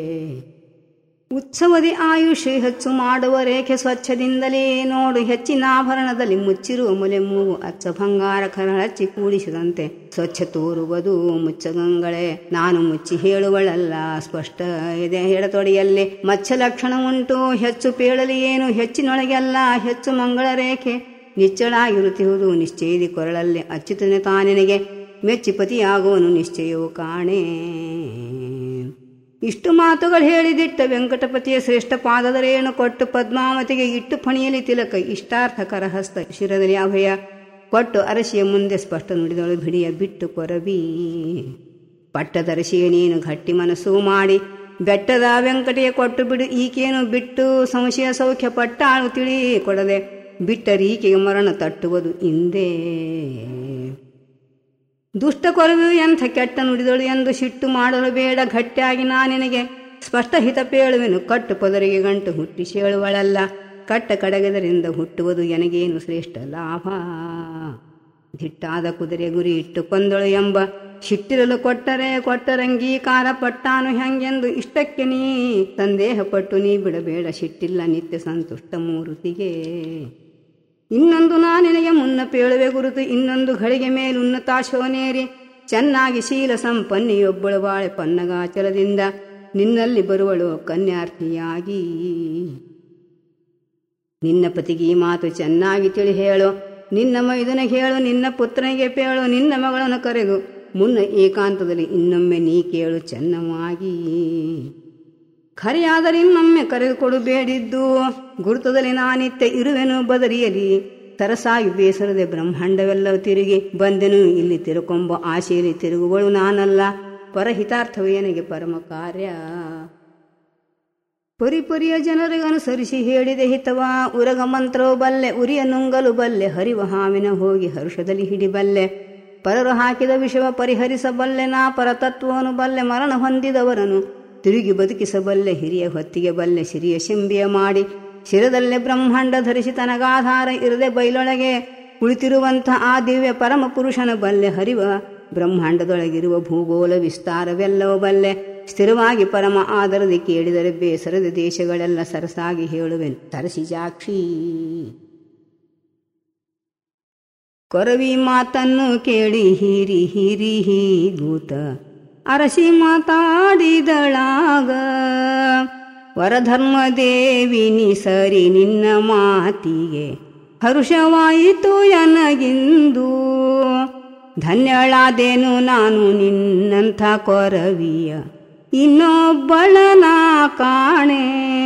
ಉತ್ಸವದಿ ಆಯುಷ್ ಹೆಚ್ಚು ಮಾಡುವ ರೇಖೆ ಸ್ವಚ್ಛದಿಂದಲೇ ನೋಡು ಹೆಚ್ಚಿನ ಆಭರಣದಲ್ಲಿ ಮುಚ್ಚಿರುವ ಮುಲೆ ಮೂಗು ಅಚ್ಚ ಬಂಗಾರ ಕರ ಹಚ್ಚಿ ಕೂಡಿಸಿದಂತೆ ಸ್ವಚ್ಛ ತೋರುವುದು ಮುಚ್ಚಗಂಗಳೇ ನಾನು ಮುಚ್ಚಿ ಹೇಳುವಳಲ್ಲ ಸ್ಪಷ್ಟ ಇದೆ ಎಡತೊಡೆಯಲ್ಲಿ ಮಚ್ಚ ಲಕ್ಷಣ ಉಂಟು ಹೆಚ್ಚು ಪೇಳಲಿ ಏನು ಹೆಚ್ಚಿನೊಳಗೆಲ್ಲ ಹೆಚ್ಚು ಮಂಗಳ ರೇಖೆ ನಿಚ್ಚಳಾಗಿರುತ್ತಿರುವುದು ನಿಶ್ಚಯದಿ ಕೊರಳಲ್ಲಿ ಅಚ್ಯುತನೆ ತಾನಿನಿಗೆ ಮೆಚ್ಚಿಪತಿಯಾಗುವನು ನಿಶ್ಚಯವು ಕಾಣೆ ಇಷ್ಟು ಮಾತುಗಳು ಹೇಳಿದಿಟ್ಟ ವೆಂಕಟಪತಿಯ ಶ್ರೇಷ್ಠ ಪಾದದರೇನು ಕೊಟ್ಟು ಪದ್ಮಾವತಿಗೆ ಇಟ್ಟು ಫಣಿಯಲ್ಲಿ ತಿಲಕ ಇಷ್ಟಾರ್ಥಕರ ಹಸ್ತ ಶಿರದಲ್ಲಿ ಅಭಯ ಕೊಟ್ಟು ಅರಸಿಯ ಮುಂದೆ ಸ್ಪಷ್ಟ ನುಡಿದಳು ಬಿಡಿಯ ಬಿಟ್ಟು ಕೊರವಿ ಪಟ್ಟದರಸಿಯ ನೀನು ಗಟ್ಟಿ ಮನಸ್ಸು ಮಾಡಿ ಬೆಟ್ಟದ ವೆಂಕಟಿಯ ಕೊಟ್ಟು ಬಿಡು ಈಕೇನು ಬಿಟ್ಟು ಸಂಶಯ ಸೌಖ್ಯ ಪಟ್ಟಾಳು ತಿಳಿ ಕೊಡದೆ ಬಿಟ್ಟರೀಕೆಗೆ ಮರಣ ತಟ್ಟುವುದು ಹಿಂದೆ ದುಷ್ಟ ಕೊರವು ಎಂಥ ಕೆಟ್ಟ ನುಡಿದಳು ಎಂದು ಸಿಟ್ಟು ಮಾಡಲು ಬೇಡ ಗಟ್ಟಿಯಾಗಿ ನಾನಿನಗೆ ಸ್ಪಷ್ಟ ಹಿತ ಪೇಳುವೆನು ಕಟ್ಟು ಪದರಿಗೆ ಗಂಟು ಹುಟ್ಟಿ ಶೇಳುವಳಲ್ಲ ಕಟ್ಟ ಕಡಗದರಿಂದ ಹುಟ್ಟುವುದು ಎನಗೇನು ಶ್ರೇಷ್ಠ ಲಾಭ ದಿಟ್ಟಾದ ಕುದುರೆ ಗುರಿ ಇಟ್ಟು ಕೊಂದಳು ಎಂಬ ಶಿಟ್ಟಿರಲು ಕೊಟ್ಟರೆ ಕೊಟ್ಟರಂಗೀಕಾರ ಪಟ್ಟಾನು ಹೆಂಗೆಂದು ಇಷ್ಟಕ್ಕೆ ನೀ ಸಂದೇಹಪಟ್ಟು ನೀ ಬಿಡಬೇಡ ಶಿಟ್ಟಿಲ್ಲ ನಿತ್ಯ ಸಂತುಷ್ಟ ಮೂರುತಿಗೆ ಇನ್ನೊಂದು ನಾನಿನಗೆ ಮುನ್ನ ಪೇಳುವೆ ಗುರುತು ಇನ್ನೊಂದು ಗಳಿಗೆ ಮೇಲುನ್ನತಾಶೋನೇರಿ ಚೆನ್ನಾಗಿ ಶೀಲ ಸಂಪನ್ನಿಯೊಬ್ಬಳು ಬಾಳೆ ಪನ್ನಗಾಚಲದಿಂದ ನಿನ್ನಲ್ಲಿ ಬರುವಳು ಕನ್ಯಾರ್ಥಿಯಾಗಿ ನಿನ್ನ ಪತಿಗೆ ಈ ಮಾತು ಚೆನ್ನಾಗಿ ತಿಳಿ ಹೇಳು ನಿನ್ನ ಮೈದುನಿಗೆ ಹೇಳು ನಿನ್ನ ಪುತ್ರನಿಗೆ ಪೇಳು ನಿನ್ನ ಮಗಳನ್ನು ಕರೆದು ಮುನ್ನ ಏಕಾಂತದಲ್ಲಿ ಇನ್ನೊಮ್ಮೆ ನೀ ಕೇಳು ಚೆನ್ನವಾಗಿ ಖರೆಯಾದರೆ ಇನ್ನೊಮ್ಮೆ ಕರೆದುಕೊಡು ಬೇಡಿದ್ದು ಗುರುತದಲ್ಲಿ ನಾನಿತ್ಯ ಇರುವೆನು ಬದರಿಯಲಿ ತರಸಾಗಿ ಬೇಸರದೆ ಬ್ರಹ್ಮಾಂಡವೆಲ್ಲವೂ ತಿರುಗಿ ಬಂದೆನು ಇಲ್ಲಿ ತಿರುಕೊಂಬ ಆಶೆಯಲ್ಲಿ ತಿರುಗುವಳು ನಾನಲ್ಲ ಪರಹಿತಾರ್ಥವೇನಿಗೆ ಪರಮ ಕಾರ್ಯ ಪರಿಪರಿಯ ಜನರಿಗನುಸರಿಸಿ ಹೇಳಿದೆ ಹಿತವ ಉರಗ ಮಂತ್ರವು ಬಲ್ಲೆ ಉರಿಯ ನುಂಗಲು ಬಲ್ಲೆ ಹರಿವ ಹಾವಿನ ಹೋಗಿ ಹರುಷದಲ್ಲಿ ಹಿಡಿಬಲ್ಲೆ ಪರರು ಹಾಕಿದ ವಿಷವ ಪರಿಹರಿಸಬಲ್ಲೆ ನಾ ಪರತತ್ವವನ್ನು ಬಲ್ಲೆ ಮರಣ ಹೊಂದಿದವರನು ತಿರುಗಿ ಬದುಕಿಸಬಲ್ಲೆ ಹಿರಿಯ ಹೊತ್ತಿಗೆ ಬಲ್ಲೆ ಸಿರಿಯ ಶಂಬಿಯ ಮಾಡಿ ಶಿರದಲ್ಲೇ ಬ್ರಹ್ಮಾಂಡ ಧರಿಸಿ ತನಗಾಧಾರ ಇರದೆ ಬೈಲೊಳಗೆ ಕುಳಿತಿರುವಂಥ ಆ ದಿವ್ಯ ಪರಮ ಪುರುಷನ ಬಲ್ಲೆ ಹರಿವ ಬ್ರಹ್ಮಾಂಡದೊಳಗಿರುವ ಭೂಗೋಳ ವಿಸ್ತಾರವೆಲ್ಲವೂ ಬಲ್ಲೆ ಸ್ಥಿರವಾಗಿ ಪರಮ ಆದರದಿ ಕೇಳಿದರೆ ಬೇಸರದ ದೇಶಗಳೆಲ್ಲ ಸರಸಾಗಿ ಹೇಳುವೆನು ತರಸಿ ಜಾಕ್ಷಿ ಕೊರವಿ ಮಾತನ್ನು ಕೇಳಿ ಹಿರಿ ಹಿರಿ ಹೀಗೂತ ಅರಸಿ ಮಾತಾಡಿದಳಾಗ ವರಧರ್ಮ ದೇವಿನಿ ಸರಿ ನಿನ್ನ ಮಾತಿಗೆ ಹರುಷವಾಯಿತು ಎನಗಿಂದು ಧನ್ಯಳಾದೇನು ನಾನು ನಿನ್ನಂಥ ಕೊರವಿಯ ಇನ್ನೊಬ್ಬಳನ ಕಾಣೆ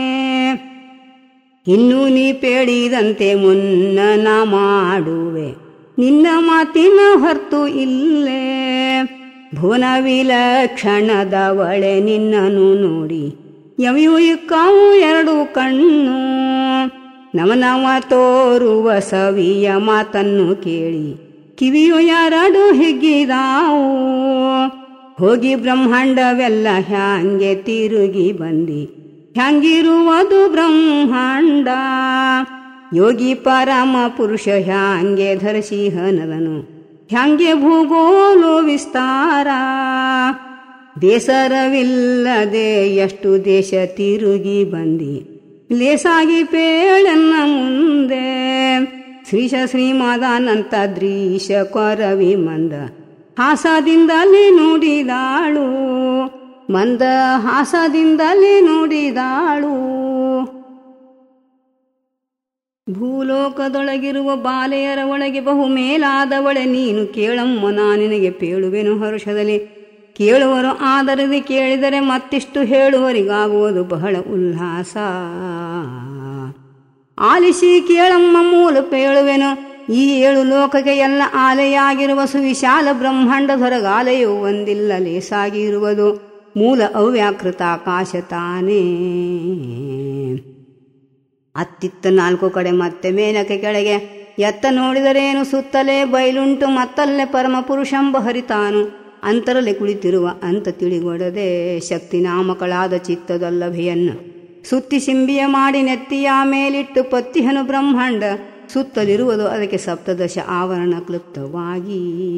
ಇನ್ನು ನೀ ಪೇಳಿದಂತೆ ಮುನ್ನ ನಾ ಮಾಡುವೆ ನಿನ್ನ ಮಾತಿನ ಹೊರ್ತು ಇಲ್ಲೇ ಭುವನ ವಿಲಕ್ಷಣದವಳೆ ನಿನ್ನನು ನೋಡಿ ಯಮಿಯು ಇಕ್ಕಾವು ಎರಡು ಕಣ್ಣು ನವನವ ತೋರುವ ಸವಿಯ ಮಾತನ್ನು ಕೇಳಿ ಕಿವಿಯು ಎರಡು ಹಿಗ್ಗಿದಾವು ಹೋಗಿ ಬ್ರಹ್ಮಾಂಡವೆಲ್ಲ ಹ್ಯಾಂಗೆ ತಿರುಗಿ ಬಂದಿ ಹ್ಯಾಂಗಿರುವುದು ಬ್ರಹ್ಮಾಂಡ ಯೋಗಿ ಪರಮ ಪುರುಷ ಹ್ಯಾಂಗೆ ಧರಿಸಿ ಹನದನು ಹ್ಯಾಂಗೆ ಭೂಗೋಲು ವಿಸ್ತಾರ ಬೇಸರವಿಲ್ಲದೆ ಎಷ್ಟು ದೇಶ ತಿರುಗಿ ಬಂದಿ ಲೇಸಾಗಿ ಪೇಳನ್ನ ಮುಂದೆ ಶ್ರೀಶ ಶ್ರೀಮಾದಾನಂತ ದೃಶ ಕೊರವಿ ಮಂದ ಹಾಸದಿಂದಲೇ ನುಡಿದಾಳು ಮಂದ ಹಾಸದಿಂದಲೇ ನುಡಿದಾಳು ಭೂಲೋಕದೊಳಗಿರುವ ಬಾಲೆಯರ ಒಳಗೆ ಬಹು ಮೇಲಾದವಳೆ ನೀನು ಕೇಳಮ್ಮ ನಾನಿನಗೆ ಪೇಳುವೆನು ಹರುಷದಲ್ಲಿ ಕೇಳುವರು ಆದರದಿ ಕೇಳಿದರೆ ಮತ್ತಿಷ್ಟು ಹೇಳುವರಿಗಾಗುವುದು ಬಹಳ ಉಲ್ಲಾಸ ಆಲಿಸಿ ಕೇಳಮ್ಮ ಮೂಲ ಪೇಳುವೆನು ಈ ಏಳು ಲೋಕಕ್ಕೆ ಎಲ್ಲ ಆಲೆಯಾಗಿರುವ ಸುವಿಶಾಲ ಬ್ರಹ್ಮಾಂಡದೊರಗಾಲೆಯು ಒಂದಿಲ್ಲ ಲೇಸಾಗಿ ಇರುವುದು ಮೂಲ ಅವ್ಯಾಕೃತ ಆಕಾಶ ತಾನೇ ಅತ್ತಿತ್ತ ನಾಲ್ಕು ಕಡೆ ಮತ್ತೆ ಮೇಲಕ್ಕೆ ಕೆಳಗೆ ಎತ್ತ ನೋಡಿದರೇನು ಸುತ್ತಲೇ ಬಯಲುಂಟು ಮತ್ತಲ್ಲೇ ಪರಮ ಪುರುಷಂಬ ಹರಿತಾನು ಅಂತರಲ್ಲಿ ಕುಳಿತಿರುವ ಅಂತ ತಿಳಿಗೊಡದೆ ಶಕ್ತಿ ನಾಮಕಳಾದ ಚಿತ್ತದಲ್ಲಭೆಯನ್ನು ಸುತ್ತಿ ಸಿಂಬಿಯ ಮಾಡಿ ನೆತ್ತಿಯ ಮೇಲಿಟ್ಟು ಪತ್ತಿಹನು ಬ್ರಹ್ಮಾಂಡ ಸುತ್ತಲಿರುವುದು ಅದಕ್ಕೆ ಸಪ್ತದಶ ಆವರಣ ಕ್ಲುಪ್ತವಾಗಿ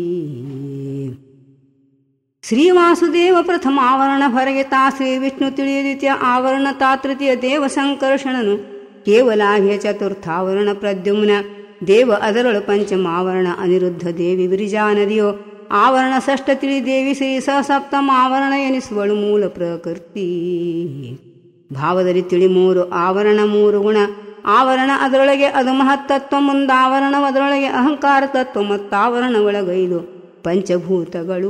ಶ್ರೀವಾಸುದೇವ ಪ್ರಥಮ ಆವರಣ ಹೊರಗೆ ತಾ ಶ್ರೀ ವಿಷ್ಣು ತಿಳಿಯ ದ್ವಿತೀಯ ಆವರಣ ತಾ ತೃತೀಯ ದೇವ ಸಂಕರ್ಷಣನು ಕೇವಲಾಹ್ಯ ಚತುರ್ಥಾವರಣ ಪ್ರದ್ಯುಮ್ನ ದೇವ ಅದರೊಳು ಪಂಚಮಾವರಣ ಅನಿರುದ್ಧ ದೇವಿ ವಿರಿಜಾ ನದಿಯೋ ಆವರಣ ಷಷ್ಠ ತಿಳಿ ದೇವಿ ಶ್ರೀ ಸ ಸಪ್ತಮ ಆವರಣ ಎನಿಸುವಳು ಮೂಲ ಪ್ರಕೃತಿ ಭಾವದಲ್ಲಿ ತಿಳಿ ಮೂರು ಆವರಣ ಮೂರು ಗುಣ ಆವರಣ ಅದರೊಳಗೆ ಅದು ಮಹತ್ತತ್ವ ಮುಂದಾವರಣ ಅದರೊಳಗೆ ಅಹಂಕಾರ ತತ್ವ ಮತ್ತಾವರಣ ಒಳಗೈದು ಪಂಚಭೂತಗಳು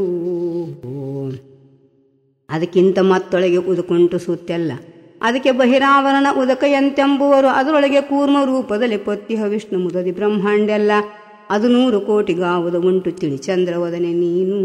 ಅದಕ್ಕಿಂತ ಮತ್ತೊಳಗೆ ಉದುಕುಂಟು ಸುತ್ತೆಲ್ಲ ಅದಕ್ಕೆ ಬಹಿರಾವರಣ ಉದಕಯಂತೆಂಬುವರು ಅದರೊಳಗೆ ಕೂರ್ಮ ರೂಪದಲ್ಲಿ ಪೊತ್ತಿಹ ವಿಷ್ಣು ಮುದದಿ ಬ್ರಹ್ಮಾಂಡೆಲ್ಲ ಅದು ನೂರು ಕೋಟಿಗಾವುದು ಉಂಟು ತಿಳಿ ಚಂದ್ರವದನೆ ನೀನು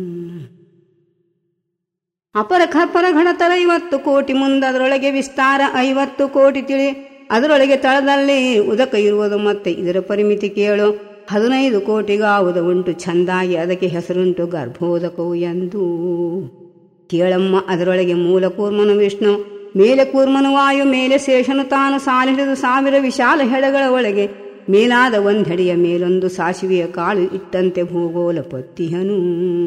ಅಪರ ಖಪರ ಘಡತರ ಐವತ್ತು ಕೋಟಿ ಮುಂದೆ ಅದರೊಳಗೆ ವಿಸ್ತಾರ ಐವತ್ತು ಕೋಟಿ ತಿಳಿ ಅದರೊಳಗೆ ತಳದಲ್ಲಿ ಉದಕ ಇರುವುದು ಮತ್ತೆ ಇದರ ಪರಿಮಿತಿ ಕೇಳು ಹದಿನೈದು ಕೋಟಿಗಾವುದ ಉಂಟು ಚಂದಾಗಿ ಅದಕ್ಕೆ ಹೆಸರುಂಟು ಗರ್ಭೋದಕವು ಎಂದು ಕೇಳಮ್ಮ ಅದರೊಳಗೆ ಮೂಲ ಕೂರ್ಮನು ವಿಷ್ಣು ಮೇಲೆ ಕೂರ್ಮನು ವಾಯು ಮೇಲೆ ಶೇಷನು ತಾನು ಸಾಲಿಡಿದು ಸಾವಿರ ವಿಶಾಲ ಹೆಡೆಗಳ ಒಳಗೆ ಮೇಲಾದ ಒಂದೆಡೆಯ ಮೇಲೊಂದು ಸಾಸಿವೆಯ ಕಾಳು ಇಟ್ಟಂತೆ ಭೂಗೋಲ ಪತ್ತಿಹನು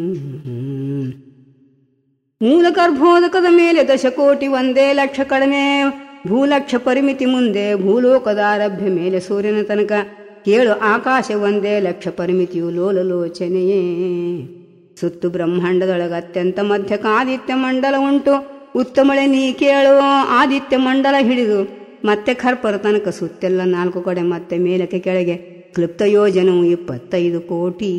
ಮೂಲ ಗರ್ಭೋದಕದ ಮೇಲೆ ದಶಕೋಟಿ ಒಂದೇ ಲಕ್ಷ ಕಡಿಮೆ ಭೂಲಕ್ಷ ಪರಿಮಿತಿ ಮುಂದೆ ಭೂಲೋಕದ ಆರಭ್ಯ ಮೇಲೆ ಸೂರ್ಯನ ತನಕ ಕೇಳು ಆಕಾಶ ಒಂದೇ ಲಕ್ಷ ಪರಿಮಿತಿಯು ಲೋಲಲೋಚನೆಯೇ ಸುತ್ತು ಬ್ರಹ್ಮಾಂಡದೊಳಗೆ ಅತ್ಯಂತ ಮಧ್ಯಕ ಆದಿತ್ಯ ಮಂಡಲ ಉಂಟು ಉತ್ತಮಳೆ ನೀ ಕೇಳು ಆದಿತ್ಯ ಮಂಡಲ ಹಿಡಿದು ಮತ್ತೆ ಖರ್ಪರ ತನಕ ಸುತ್ತೆಲ್ಲ ನಾಲ್ಕು ಕಡೆ ಮತ್ತೆ ಮೇಲಕ್ಕೆ ಕೆಳಗೆ ಕ್ಲುಪ್ತ ಯೋಜನವು ಇಪ್ಪತ್ತೈದು ಕೋಟಿ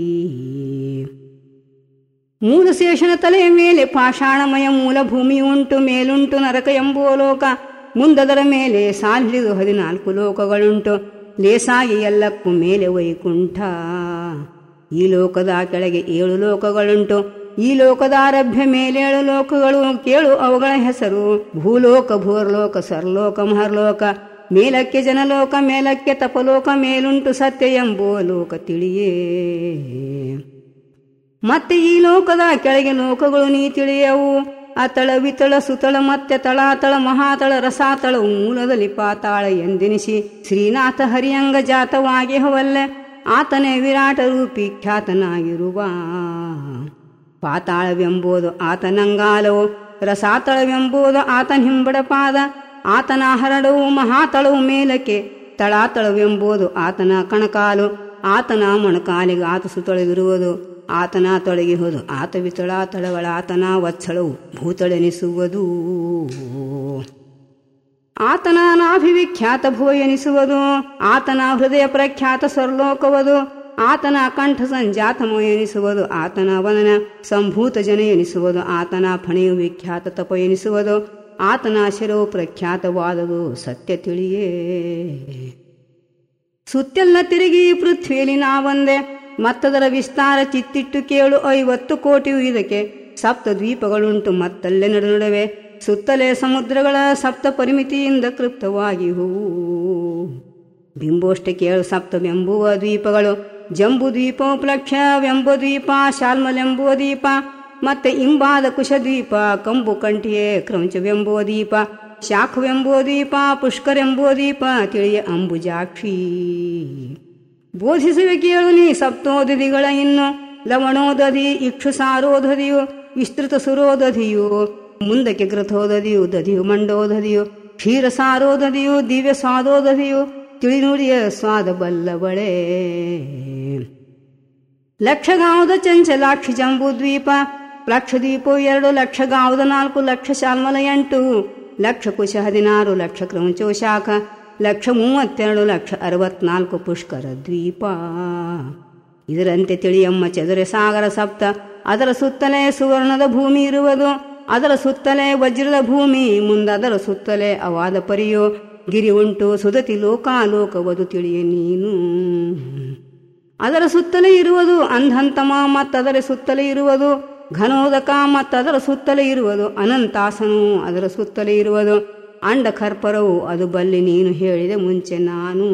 ಮೂಲಶೇಷನ ತಲೆಯ ಮೇಲೆ ಪಾಷಾಣಮಯ ಮೂಲ ಭೂಮಿ ಉಂಟು ಮೇಲುಂಟು ನರಕ ಎಂಬುವ ಲೋಕ ಮುಂದದರ ಮೇಲೆ ಸಾಲಿಡಿದು ಹದಿನಾಲ್ಕು ಲೋಕಗಳುಂಟು ಲೇಸಾಗಿ ಎಲ್ಲಕ್ಕೂ ಮೇಲೆ ವೈಕುಂಠ ಈ ಲೋಕದ ಕೆಳಗೆ ಏಳು ಲೋಕಗಳುಂಟು ಈ ಲೋಕದಾರಭ್ಯ ಮೇಲೇಳು ಲೋಕಗಳು ಕೇಳು ಅವುಗಳ ಹೆಸರು ಭೂಲೋಕ ಭೂರ್ಲೋಕ ಸರ್ಲೋಕ ಮಹರ್ಲೋಕ ಮೇಲಕ್ಕೆ ಜನಲೋಕ ಮೇಲಕ್ಕೆ ತಪಲೋಕ ಮೇಲುಂಟು ಸತ್ಯ ಎಂಬುವ ಲೋಕ ತಿಳಿಯೇ ಮತ್ತೆ ಈ ಲೋಕದ ಕೆಳಗೆ ಲೋಕಗಳು ನೀ ತಿಳಿಯವು ಅತಳ ವಿತಳ ಸುತಳ ಮತ್ತೆ ತಳಾತಳ ಮಹಾತಳ ರಸಾತಳವು ಮೂಲದಲ್ಲಿ ಪಾತಾಳ ಎಂದೆನಿಸಿ ಶ್ರೀನಾಥ ಹರಿಯಂಗ ಜಾತವಾಗಿ ಹವಲ್ಲೆ ಆತನೇ ವಿರಾಟ ರೂಪಿ ಖ್ಯಾತನಾಗಿರುವ ಪಾತಾಳವೆಂಬುದು ಆತನಂಗಾಲವು ರಸಾತಳವೆಂಬುದು ಆತನ ಹಿಂಬಡ ಪಾದ ಆತನ ಹರಡವು ಮಹಾತಳವು ಮೇಲಕ್ಕೆ ತಳಾತಳವೆಂಬುದು ಆತನ ಕಣಕಾಲು ಆತನ ಮೊಣಕಾಲಿಗೆ ಆತ ಸುತ್ತೊಳಗಿರುವುದು ಆತನ ತೊಳಗಿಹುದು ಆತ ವಿತಳ ತಳಗಳ ಆತನ ವತ್ಸಳವು ಭೂತಳೆನಿಸುವುದು ಆತನ ನಾಭಿವಿಖ್ಯಾತ ಭುವ ಎನಿಸುವುದು ಆತನ ಹೃದಯ ಪ್ರಖ್ಯಾತ ಸ್ವರ್ಲೋಕವದು ಆತನ ಕಂಠ ಸಂಜಾತಮ ಎನಿಸುವುದು ಆತನ ವನನ ಸಂಭೂತ ಜನ ಎನಿಸುವುದು ಆತನ ಫಣಿಯು ವಿಖ್ಯಾತ ತಪ ಎನಿಸುವುದು ಆತನ ಶಿರವು ಪ್ರಖ್ಯಾತವಾದದು ಸತ್ಯ ತಿಳಿಯೇ ಸುತ್ತೆಲ್ಲ ತಿರುಗಿ ಪೃಥ್ವಿಯಲ್ಲಿ ನಾವಂದೆ ಮತ್ತದರ ವಿಸ್ತಾರ ಚಿತ್ತಿಟ್ಟು ಕೇಳು ಐವತ್ತು ಕೋಟಿಯು ಇದಕ್ಕೆ ಸಪ್ತ ದ್ವೀಪಗಳುಂಟು ಮತ್ತಲ್ಲೇ ನಡು ನಡುವೆ ಸುತ್ತಲೇ ಸಮುದ್ರಗಳ ಸಪ್ತ ಪರಿಮಿತಿಯಿಂದ ಕೃಪ್ತವಾಗಿ ಹೂವು ಬಿಂಬೋಷ್ಟೆ ಕೇಳು ಸಪ್ತವೆಂಬುವ ದ್ವೀಪಗಳು ಜಂಬು ದ್ವೀಪೋಪಲಕ್ಷ್ಯವೆಂಬ ದ್ವೀಪ ಶಾಲ್ಮಲೆಂಬುವ ದೀಪ ಮತ್ತೆ ಇಂಬಾದ ಕುಶದ್ವೀಪ ಕಂಬು ಕಂಠಿಯೇ ಕ್ರಂಚವೆಂಬುವ ದೀಪ ಶಾಖವೆಂಬುವ ದೀಪ ಪುಷ್ಕರೆಂಬುವ ದೀಪ ತಿಳಿಯ ಅಂಬುಜಾಕ್ಷಿ ಬೋಧಿಸುವೆ ಕೇಳು ನೀ ಸಪ್ತೋದಧಿಗಳ ಇನ್ನು ಲವಣೋದಧಿ ಇಕ್ಷುಸಾರೋದಧಿಯು ವಿಸ್ತೃತ ಸುರೋದಧಿಯು ಮುಂದಕ್ಕೆ ಕೃತೋದಧಿಯು ದಧಿಯು ಮಂಡೋದಧಿಯು ಕ್ಷೀರಸಾರೋದಧಿಯು ದಿವ್ಯ ಸ್ವಾದೋದಧಿಯು ತಿಳಿನುಡಿಯ ಸ್ವಾದ ಬಲ್ಲವಳೆ ಲಕ್ಷಗಾವದ ಚಂಚಲಾಕ್ಷಿ ಜಂಬೂ ದ್ವೀಪ ಲಕ್ಷ ದ್ವೀಪ ಎರಡು ಲಕ್ಷ ಗಾವದ ನಾಲ್ಕು ಲಕ್ಷ ಶಾಲ್ಮಲ ಎಂಟು ಲಕ್ಷ ಕುಶ ಹದಿನಾರು ಲಕ್ಷ ಕ್ರಮಚೋ ಶಾಖ ಲಕ್ಷ ಮೂವತ್ತೆರಡು ಲಕ್ಷ ಅರವತ್ನಾಲ್ಕು ಪುಷ್ಕರ ದ್ವೀಪ ಇದರಂತೆ ತಿಳಿಯಮ್ಮ ಚದುರೆ ಸಾಗರ ಸಪ್ತ ಅದರ ಸುತ್ತಲೇ ಸುವರ್ಣದ ಭೂಮಿ ಇರುವುದು ಅದರ ಸುತ್ತಲೇ ವಜ್ರದ ಭೂಮಿ ಮುಂದದರ ಸುತ್ತಲೇ ಅವಾದ ಪರಿಯೋ ಗಿರಿ ಉಂಟು ಸುದತಿ ಲೋಕಾಲೋಕವದು ತಿಳಿಯ ನೀನು ಅದರ ಸುತ್ತಲೇ ಇರುವುದು ಅಂಧಂತಮ ಮತ್ತದರ ಸುತ್ತಲೇ ಇರುವುದು ಘನೋದಕ ಮತ್ತದರ ಸುತ್ತಲೇ ಇರುವುದು ಅನಂತಾಸನು ಅದರ ಸುತ್ತಲೇ ಇರುವುದು ಅಂಡ ಕರ್ಪರವು ಅದು ಬಲ್ಲಿ ನೀನು ಹೇಳಿದೆ ಮುಂಚೆ ನಾನು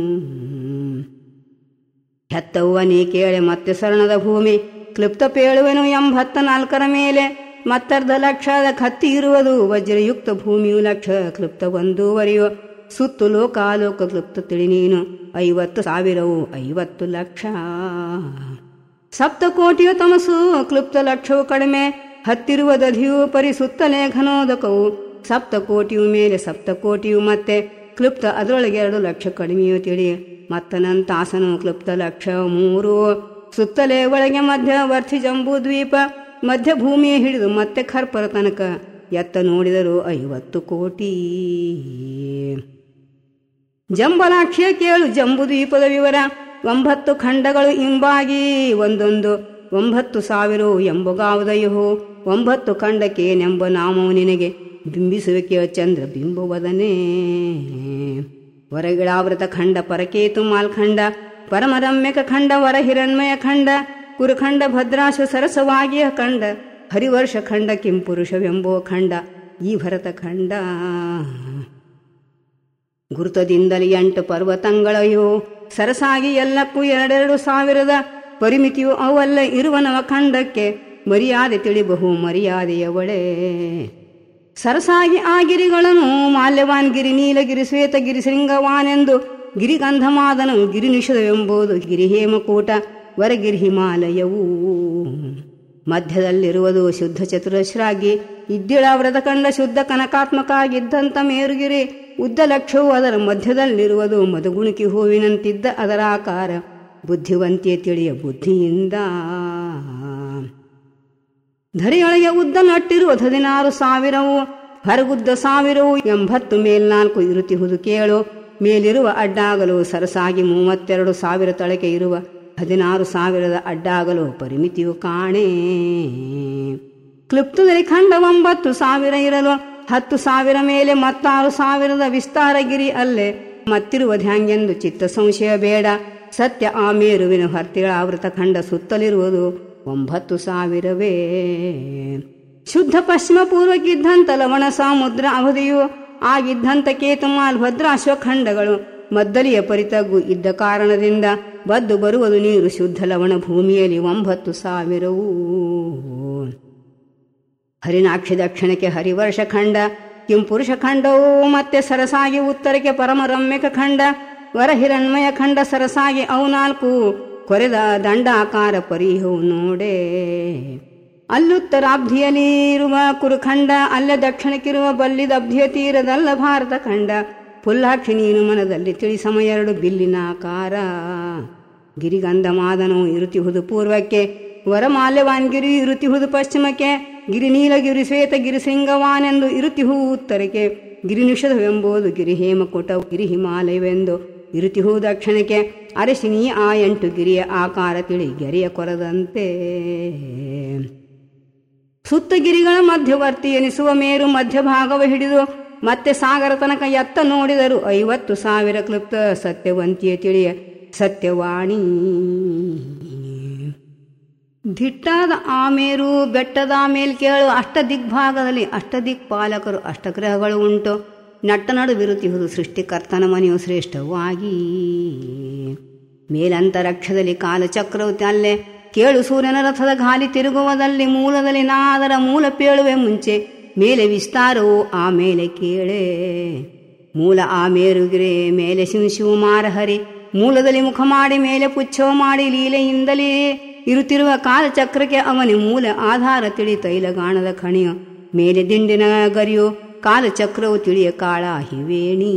ಹೆತ್ತವ್ವ ನೀ ಕೇಳೆ ಮತ್ತೆ ಶರಣದ ಭೂಮಿ ಕ್ಲಿಪ್ತ ಪೇಳುವೆನು ಎಂಬತ್ತ ನಾಲ್ಕರ ಮೇಲೆ ಮತ್ತರ್ಧ ಲಕ್ಷದ ಕತ್ತಿ ಇರುವುದು ವಜ್ರಯುಕ್ತ ಭೂಮಿಯು ಲಕ್ಷ ಕ್ಲಿಪ್ತ ಒಂದೂವರೆಯು ಸುತ್ತು ಲೋಕಾಲೋಕ ಕ್ಲಿಪ್ತ ತಿಳಿ ನೀನು ಐವತ್ತು ಸಾವಿರವು ಐವತ್ತು ಲಕ್ಷ ಸಪ್ತಕೋಟಿಯ ತಮಸು ಕ್ಲುಪ್ತ ಲಕ್ಷವು ಕಡಿಮೆ ಹತ್ತಿರುವ ದಧಿಯು ಪರಿ ಸುತ್ತಲೇ ಘನೋದಕವು ಸಪ್ತಕೋಟಿಯು ಮೇಲೆ ಸಪ್ತಕೋಟಿಯು ಮತ್ತೆ ಕ್ಲುಪ್ತ ಅದರೊಳಗೆ ಎರಡು ಲಕ್ಷ ಕಡಿಮೆಯು ತಿಳಿ ಮತ್ತನಂತಾಸನು ಕ್ಲುಪ್ತ ಲಕ್ಷ ಮೂರು ಸುತ್ತಲೇ ಒಳಗೆ ಮಧ್ಯವರ್ತಿ ಜಂಬೂ ದ್ವೀಪ ಮಧ್ಯ ಭೂಮಿಯ ಹಿಡಿದು ಮತ್ತೆ ಖರ್ಪರ ತನಕ ಎತ್ತ ನೋಡಿದರು ಐವತ್ತು ಕೋಟಿ ಜಂಬಲಾಕ್ಷಿಯ ಕೇಳು ಜಂಬೂ ದ್ವೀಪದ ವಿವರ ಒಂಬತ್ತು ಖಂಡಗಳು ಇಂಬಾಗಿ ಒಂದೊಂದು ಒಂಬತ್ತು ಸಾವಿರವು ಎಂಬುಗಾವುದಯೋ ಒಂಬತ್ತು ಖಂಡಕ್ಕೆ ನೆಂಬ ನಾಮವು ನಿನಗೆ ಬಿಂಬಿಸುವಿಕೆಯ ಚಂದ್ರ ಬಿಂಬುವದನೇ ಹೊರಗಿಳಾವೃತ ಖಂಡ ಪರಕೇತು ಮಾಲ್ಖಂಡ ಪರಮರಮ್ಯಕ ಖಂಡ ವರ ಹಿರಣ್ಮಯ ಖಂಡ ಕುರುಖಂಡ ಭದ್ರಾಶ ಸರಸವಾಗಿಯ ಖಂಡ ಹರಿವರ್ಷ ಖಂಡ ಕಿಂಪುರುಷವೆಂಬೋ ಖಂಡ ಈ ಭರತ ಖಂಡ ಗುರುತದಿಂದಲೇ ಎಂಟು ಪರ್ವತಗಳಯೋ ಸರಸಾಗಿ ಎಲ್ಲಕ್ಕೂ ಎರಡೆರಡು ಸಾವಿರದ ಪರಿಮಿತಿಯು ಅವಲ್ಲ ಇರುವ ನವಖಂಡಕ್ಕೆ ಮರ್ಯಾದೆ ತಿಳಿಬಹು ಮರ್ಯಾದೆಯವಳೆ ಸರಸಾಗಿ ಆ ಗಿರಿಗಳನ್ನು ಮಾಲ್ಯವಾನ್ ಗಿರಿ ನೀಲಗಿರಿ ಶ್ವೇತಗಿರಿ ಶೃಂಗವಾನೆಂದು ಗಿರಿಗಂಧಮಾದನು ಗಿರಿನಿಷದವೆಂಬುದು ಗಿರಿಹೇಮಕೂಟ ವರಗಿರಿ ಹಿಮಾಲಯವೂ ಮಧ್ಯದಲ್ಲಿರುವುದು ಶುದ್ಧ ಚತುರಶ್ರಾಗಿ ಇದ್ದಿಳ ವ್ರತಕಂಡ ಶುದ್ಧ ಕನಕಾತ್ಮಕ ಆಗಿದ್ದಂಥ ಮೇರುಗಿರಿ ಉದ್ದ ಲಕ್ಷವು ಅದರ ಮಧ್ಯದಲ್ಲಿರುವುದು ಮಧುಗುಣುಕಿ ಹೂವಿನಂತಿದ್ದ ಅದರ ಆಕಾರ ಬುದ್ಧಿವಂತಿಯ ತಿಳಿಯ ಬುದ್ಧಿಯಿಂದ ಧರೆಯೊಳಗೆ ಉದ್ದ ನಟ್ಟಿರುವ ಹದಿನಾರು ಸಾವಿರವು ಹೊರಗುದ್ದ ಸಾವಿರವು ಎಂಬತ್ತು ಮೇಲ್ನಾಲ್ಕು ಇರುತಿಹುದು ಕೇಳು ಮೇಲಿರುವ ಅಡ್ಡಾಗಲು ಸರಸಾಗಿ ಮೂವತ್ತೆರಡು ಸಾವಿರ ತಳಕೆ ಇರುವ ಹದಿನಾರು ಸಾವಿರದ ಅಡ್ಡಾಗಲು ಪರಿಮಿತಿಯು ಕಾಣೆ ಕ್ಲುಪ್ತದಲ್ಲಿ ಖಂಡ ಒಂಬತ್ತು ಸಾವಿರ ಇರಲು ಹತ್ತು ಸಾವಿರ ಮೇಲೆ ಮತ್ತಾರು ಸಾವಿರದ ವಿಸ್ತಾರಗಿರಿ ಅಲ್ಲೇ ಮತ್ತಿರುವುದ್ಯಾಂಗೆಂದು ಚಿತ್ತ ಸಂಶಯ ಬೇಡ ಸತ್ಯ ಆ ಮೇರುವಿನ ಹರ್ತಿಗಳ ಆವೃತ ಖಂಡ ಸುತ್ತಲಿರುವುದು ಒಂಬತ್ತು ಸಾವಿರವೇ ಶುದ್ಧ ಪಶ್ಚಿಮ ಪೂರ್ವಕ್ಕಿದ್ದಂಥ ಲವಣ ಸಮುದ್ರ ಅವಧಿಯು ಆಗಿದ್ದಂಥ ಕೇತುಮಾಲ್ ಭದ್ರಾಶ್ವಖಂಡಗಳು ಮದ್ದಲಿಯ ಪರಿತಗ್ಗು ಇದ್ದ ಕಾರಣದಿಂದ ಬದ್ದು ಬರುವುದು ನೀರು ಶುದ್ಧ ಲವಣ ಭೂಮಿಯಲ್ಲಿ ಒಂಬತ್ತು ಸಾವಿರವೂ ಹರಿನಾಕ್ಷಿ ದಕ್ಷಿಣಕ್ಕೆ ಹರಿವರ್ಷ ಖಂಡ ಕಿಂಪುರುಷ ಖಂಡವು ಮತ್ತೆ ಸರಸಾಗಿ ಉತ್ತರಕ್ಕೆ ಪರಮರಮ್ಯಕ ಖಂಡ ವರಹಿರಣ್ಮಯ ಖಂಡ ಸರಸಾಗಿ ಅವು ನಾಲ್ಕು ಕೊರೆದ ದಂಡಾಕಾರ ಪರಿಹವು ನೋಡೆ ಅಲ್ಲುತ್ತರಾಬ್ಧಿಯಲ್ಲಿ ಇರುವ ಕುರುಖಂಡ ಅಲ್ಲೇ ದಕ್ಷಿಣಕ್ಕಿರುವ ಬಲ್ಲಿದಬ್ಧಿಯ ತೀರದಲ್ಲ ಭಾರತ ಖಂಡ ಪುಲ್ಲಾಕ್ಷಿ ನೀನು ಮನದಲ್ಲಿ ತಿಳಿಸಮ ಎರಡು ಬಿಲ್ಲಿನಾಕಾರ ಗಿರಿಗಂಧ ಮಾದನು ಇರುತಿಹುದು ಪೂರ್ವಕ್ಕೆ ವರಮಾಲ್ಯವಾನ್ಗಿರಿ ಇರುತಿಹುದು ಪಶ್ಚಿಮಕ್ಕೆ ಗಿರಿ ನೀಲಗಿರಿ ಶ್ವೇತ ಗಿರಿ ಸಿಂಗವಾನೆಂದು ಇರುತಿಹು ಉತ್ತರಕ್ಕೆ ಗಿರಿ ನಿಷಧವೆಂಬುದು ಗಿರಿ ಹೇಮಕುಟ ಗಿರಿ ಹಿಮಾಲಯವೆಂದು ಇರುತಿಹು ದಕ್ಷಿಣಕ್ಕೆ ಅರಸಿನಿ ಆ ಎಂಟು ಗಿರಿಯ ಆಕಾರ ತಿಳಿ ಗೆರೆಯ ಕೊರದಂತೆ ಸುತ್ತ ಗಿರಿಗಳ ಮಧ್ಯವರ್ತಿ ಎನಿಸುವ ಮೇರು ಮಧ್ಯಭಾಗವ ಹಿಡಿದು ಮತ್ತೆ ಸಾಗರ ತನಕ ಎತ್ತ ನೋಡಿದರು ಐವತ್ತು ಸಾವಿರ ಕ್ಲುಪ್ತ ಸತ್ಯವಂತಿಯ ತಿಳಿಯ ಸತ್ಯವಾಣಿ ದಿಟ್ಟಾದ ಆಮೇರು ಬೆಟ್ಟದ ಮೇಲ್ ಕೇಳು ಅಷ್ಟ ದಿಗ್ಭಾಗದಲ್ಲಿ ಅಷ್ಟ ದಿಕ್ಪಾಲಕರು ಅಷ್ಟಗ್ರಹಗಳು ಉಂಟು ನಟ್ಟ ನಡುವಿರುತ್ತಿಹುದು ಸೃಷ್ಟಿಕರ್ತನ ಮನೆಯು ಶ್ರೇಷ್ಠವಾಗಿ ಮೇಲಂತರಕ್ಷದಲ್ಲಿ ಕಾಲಚಕ್ರವು ಅಲ್ಲೇ ಕೇಳು ಸೂರ್ಯನ ರಥದ ಗಾಲಿ ತಿರುಗುವುದಲ್ಲಿ ಮೂಲದಲ್ಲಿ ನಾದರ ಮೂಲ ಪೇಳುವೆ ಮುಂಚೆ ಮೇಲೆ ವಿಸ್ತಾರವು ಆಮೇಲೆ ಕೇಳೆ ಮೂಲ ಆ ಮೇರುಗಿರೆ ಮೇಲೆ ಶಿವ ಮಾರಹರಿ ಮೂಲದಲ್ಲಿ ಮುಖ ಮಾಡಿ ಮೇಲೆ ಪುಚ್ಛವ ಮಾಡಿ ಲೀಲೆಯಿಂದಲೇ ಇರುತ್ತಿರುವ ಕಾಲಚಕ್ರಕ್ಕೆ ಅವನಿ ಮೂಲ ಆಧಾರ ತಿಳಿ ತೈಲಗಾಣದ ಖಣಿಯು ಮೇಲೆ ದಿಂಡಿನ ಗರಿಯು ಕಾಲಚಕ್ರವು ತಿಳಿಯ ಕಾಳ ಹಿವೇಣಿ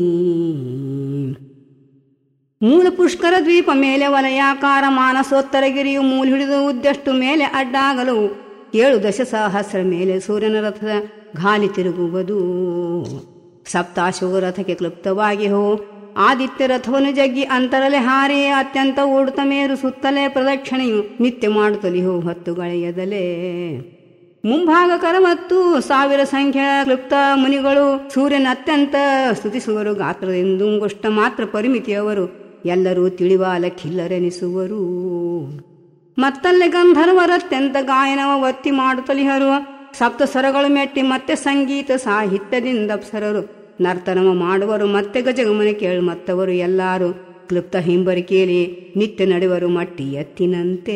ಮೂಲ ಪುಷ್ಕರ ದ್ವೀಪ ಮೇಲೆ ವಲಯಾಕಾರ ಮಾನಸೋತ್ತರಗಿರಿಯು ಮೂಲ ಹಿಡಿದು ಉದ್ದಷ್ಟು ಮೇಲೆ ಅಡ್ಡಾಗಲು ಏಳು ದಶಸಹಸ್ರ ಮೇಲೆ ಸೂರ್ಯನ ರಥದ ಗಾಲಿ ತಿರುಗುವುದು ಸಪ್ತಾಶುಗ ರಥಕ್ಕೆ ಕ್ಲುಪ್ತವಾಗಿ ಹೋ ಆದಿತ್ಯ ರಥವನ್ನು ಜಗ್ಗಿ ಅಂತರಲೆ ಹಾರಿ ಅತ್ಯಂತ ಓಡುತ್ತ ಮೇರು ಸುತ್ತಲೇ ಪ್ರದಕ್ಷಿಣೆಯು ನಿತ್ಯ ಮಾಡುತ್ತಲಿ ಹೋ ಹೊತ್ತು ಗಳೆಯದಲೇ ಮುಂಭಾಗಕರ ಮತ್ತು ಸಾವಿರ ಸಂಖ್ಯೆ ಕ್ಲುಪ್ತ ಮುನಿಗಳು ಸೂರ್ಯನ ಅತ್ಯಂತ ಸ್ತುತಿಸುವರು ಗಾತ್ರದಿಂದುಂಗುಷ್ಟ ಮಾತ್ರ ಪರಿಮಿತಿಯವರು ಎಲ್ಲರೂ ತಿಳಿವಾಲ ಖಿಲ್ಲರೆನಿಸುವರು ಮತ್ತಲ್ಲೇ ಗಂಧರ್ವರತ್ಯಂತ ಗಾಯನವ ಒತ್ತಿ ಮಾಡುತ್ತಲಿಹರು ಸಪ್ತ ಸ್ವರಗಳು ಮೆಟ್ಟಿ ಮತ್ತೆ ಸಂಗೀತ ಸಾಹಿತ್ಯದಿಂದ ಅಪ್ಸರರು ನರ್ತನವ ಮಾಡುವರು ಮತ್ತೆ ಗಜಗಮನ ಕೇಳು ಮತ್ತವರು ಎಲ್ಲಾರು ಕ್ಲುಪ್ತ ಹಿಂಬರಿಕೆಯಲ್ಲಿ ನಿತ್ಯ ನಡೆವರು ಮಟ್ಟಿ ಎತ್ತಿನಂತೆ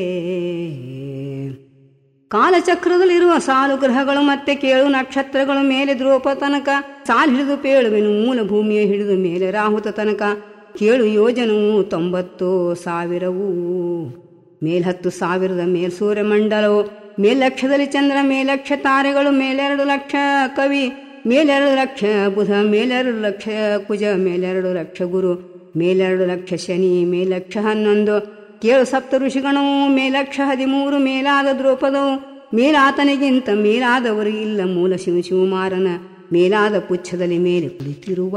ಕಾಲಚಕ್ರದಲ್ಲಿರುವ ಸಾಲು ಗ್ರಹಗಳು ಮತ್ತೆ ಕೇಳು ನಕ್ಷತ್ರಗಳು ಮೇಲೆ ಧ್ರುವ ತನಕ ಸಾಲು ಹಿಡಿದು ಪೇಳುವೆನು ಮೂಲ ಭೂಮಿಯ ಹಿಡಿದು ಮೇಲೆ ರಾಹುತ ತನಕ ಕೇಳು ಯೋಜನವು ತೊಂಬತ್ತು ಸಾವಿರವು ಮೇಲ್ಹತ್ತು ಸಾವಿರದ ಮೇಲ್ ಸೂರ್ಯಮಂಡಲವು ಮೇಲ್ಲಕ್ಷದಲ್ಲಿ ಚಂದ್ರ ಮೇಲಕ್ಷ ತಾರೆಗಳು ಮೇಲೆರಡು ಲಕ್ಷ ಕವಿ ಮೇಲೆರಡು ಲಕ್ಷ ಬುಧ ಮೇಲೆರಡು ಲಕ್ಷ ಕುಜ ಮೇಲೆರಡು ಲಕ್ಷ ಗುರು ಮೇಲೆರಡು ಲಕ್ಷ ಶನಿ ಮೇಲಕ್ಷ ಹನ್ನೊಂದು ಕೇಳು ಸಪ್ತ ಋಷಿಗಣವು ಮೇಲಕ್ಷ ಹದಿಮೂರು ಮೇಲಾದ ದ್ರೌಪದವು ಮೇಲಾತನಿಗಿಂತ ಮೇಲಾದವರು ಇಲ್ಲ ಮೂಲ ಶಿವ ಶಿವಮಾರನ ಮೇಲಾದ ಪುಚ್ಛದಲ್ಲಿ ಮೇಲೆ ಕುಳಿತಿರುವ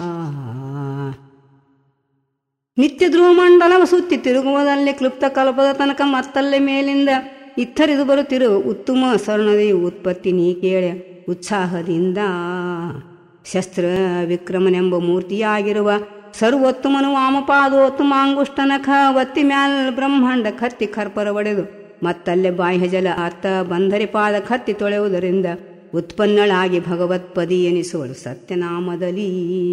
ನಿತ್ಯ ಧ್ರುವಮಂಡಲವ ಸುತ್ತಿ ತಿರುಗುವುದಲ್ಲಿ ಕ್ಲುಪ್ತ ಕಲ್ಪದ ತನಕ ಮತ್ತಲ್ಲೇ ಮೇಲಿಂದ ಇತ್ತರಿದು ಬರುತ್ತಿರುವ ಉತ್ತಮ ಸ್ವರ್ಣದೆಯು ಉತ್ಪತ್ತಿ ನೀ ಕೇಳೆ ಉತ್ಸಾಹದಿಂದ ಶಸ್ತ್ರ ವಿಕ್ರಮನೆಂಬ ಮೂರ್ತಿಯಾಗಿರುವ ಸರ್ವೋತ್ತಮನು ವಾಮಪಾದೋತ್ತಮಾಂಗುಷ್ಟನಖ ಒತ್ತಿ ಮ್ಯಾಲ್ ಬ್ರಹ್ಮಾಂಡ ಕತ್ತಿ ಖರ್ಪರ ಒಡೆದು ಮತ್ತಲ್ಲೇ ಬಾಹ್ಯ ಜಲ ಅತ್ತ ಬಂಧರಿ ಪಾದ ಕತ್ತಿ ತೊಳೆಯುವುದರಿಂದ ಉತ್ಪನ್ನಳಾಗಿ ಭಗವತ್ಪದಿ ಎನಿಸುವಳು ಸತ್ಯನಾಮದಲ್ಲಿ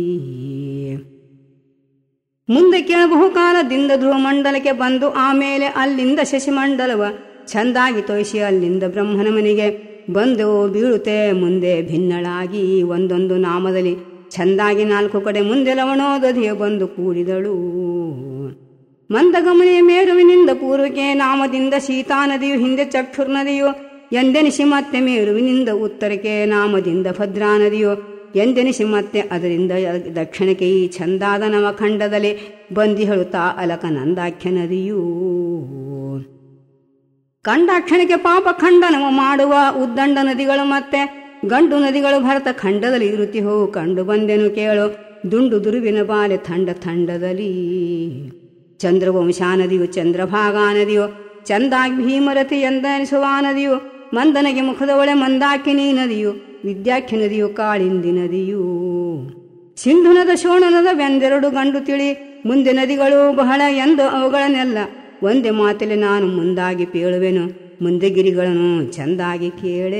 ಮುಂದೆ ಕೇಳ ಬಹುಕಾಲದಿಂದ ಧ್ರುವಮಂಡಲಕ್ಕೆ ಬಂದು ಆಮೇಲೆ ಅಲ್ಲಿಂದ ಶಶಿಮಂಡಲವ ಚಂದಾಗಿ ತೋಯಿಸಿ ಅಲ್ಲಿಂದ ಬ್ರಹ್ಮನ ಮನೆಗೆ ಬಂದು ಬೀಳುತ್ತೆ ಮುಂದೆ ಭಿನ್ನಳಾಗಿ ಒಂದೊಂದು ನಾಮದಲ್ಲಿ ಚಂದಾಗಿ ನಾಲ್ಕು ಕಡೆ ಮುಂದೆ ಲವಣೋದಧಿಯ ಬಂದು ಕೂಡಿದಳು ಮಂದಗಮನೆಯ ಮೇರುವಿನಿಂದ ಪೂರ್ವಕ್ಕೆ ನಾಮದಿಂದ ಶೀತಾ ನದಿಯು ಹಿಂದೆ ಚಕ್ಷುರ್ ನದಿಯು ಎಂದೆನಿಸಿ ಮತ್ತೆ ಮೇರುವಿನಿಂದ ಉತ್ತರಕ್ಕೆ ನಾಮದಿಂದ ಭದ್ರಾ ನದಿಯು ಎಂದೆನಿಸಿ ಮತ್ತೆ ಅದರಿಂದ ದಕ್ಷಿಣಕ್ಕೆ ಈ ಚಂದಾದ ನವಖಂಡದಲ್ಲಿ ಬಂದಿಹಳು ತಾ ಅಲಕ ನಂದಾಖ್ಯ ನದಿಯೂ ಕಂಡಾಕ್ಷಣಕ್ಕೆ ಪಾಪ ಖಂಡನವ ಮಾಡುವ ಉದ್ದಂಡ ನದಿಗಳು ಮತ್ತೆ ಗಂಡು ನದಿಗಳು ಭರತ ಖಂಡದಲ್ಲಿ ಇರುತ್ತಿಹೋ ಕಂಡು ಬಂದೆನು ಕೇಳು ದುಂಡು ದುರುವಿನ ಬಾಲೆ ಥಂಡ ಥಂಡದಲ್ಲಿ ಚಂದ್ರವಂಶಾ ನದಿಯು ಚಂದ್ರಭಾಗಾ ನದಿಯು ಚಂದಾಗಿ ಭೀಮರತಿ ಎಂದನಿಸುವ ನದಿಯು ಮಂದನಗೆ ಮುಖದ ಒಳೆ ಮಂದಾಕಿನಿ ನದಿಯು ವಿದ್ಯಾಖ್ಯ ನದಿಯು ಕಾಳಿಂದಿ ನದಿಯು ಸಿಂಧುನದ ಶೋಣನದ ಬೆಂದೆರಡು ಗಂಡು ತಿಳಿ ಮುಂದೆ ನದಿಗಳು ಬಹಳ ಎಂದು ಅವುಗಳನ್ನೆಲ್ಲ ಒಂದೇ ಮಾತಲ್ಲಿ ನಾನು ಮುಂದಾಗಿ ಪೇಳುವೆನು ಮುಂದೆ ಗಿರಿಗಳನ್ನು ಚಂದಾಗಿ ಕೇಳೇ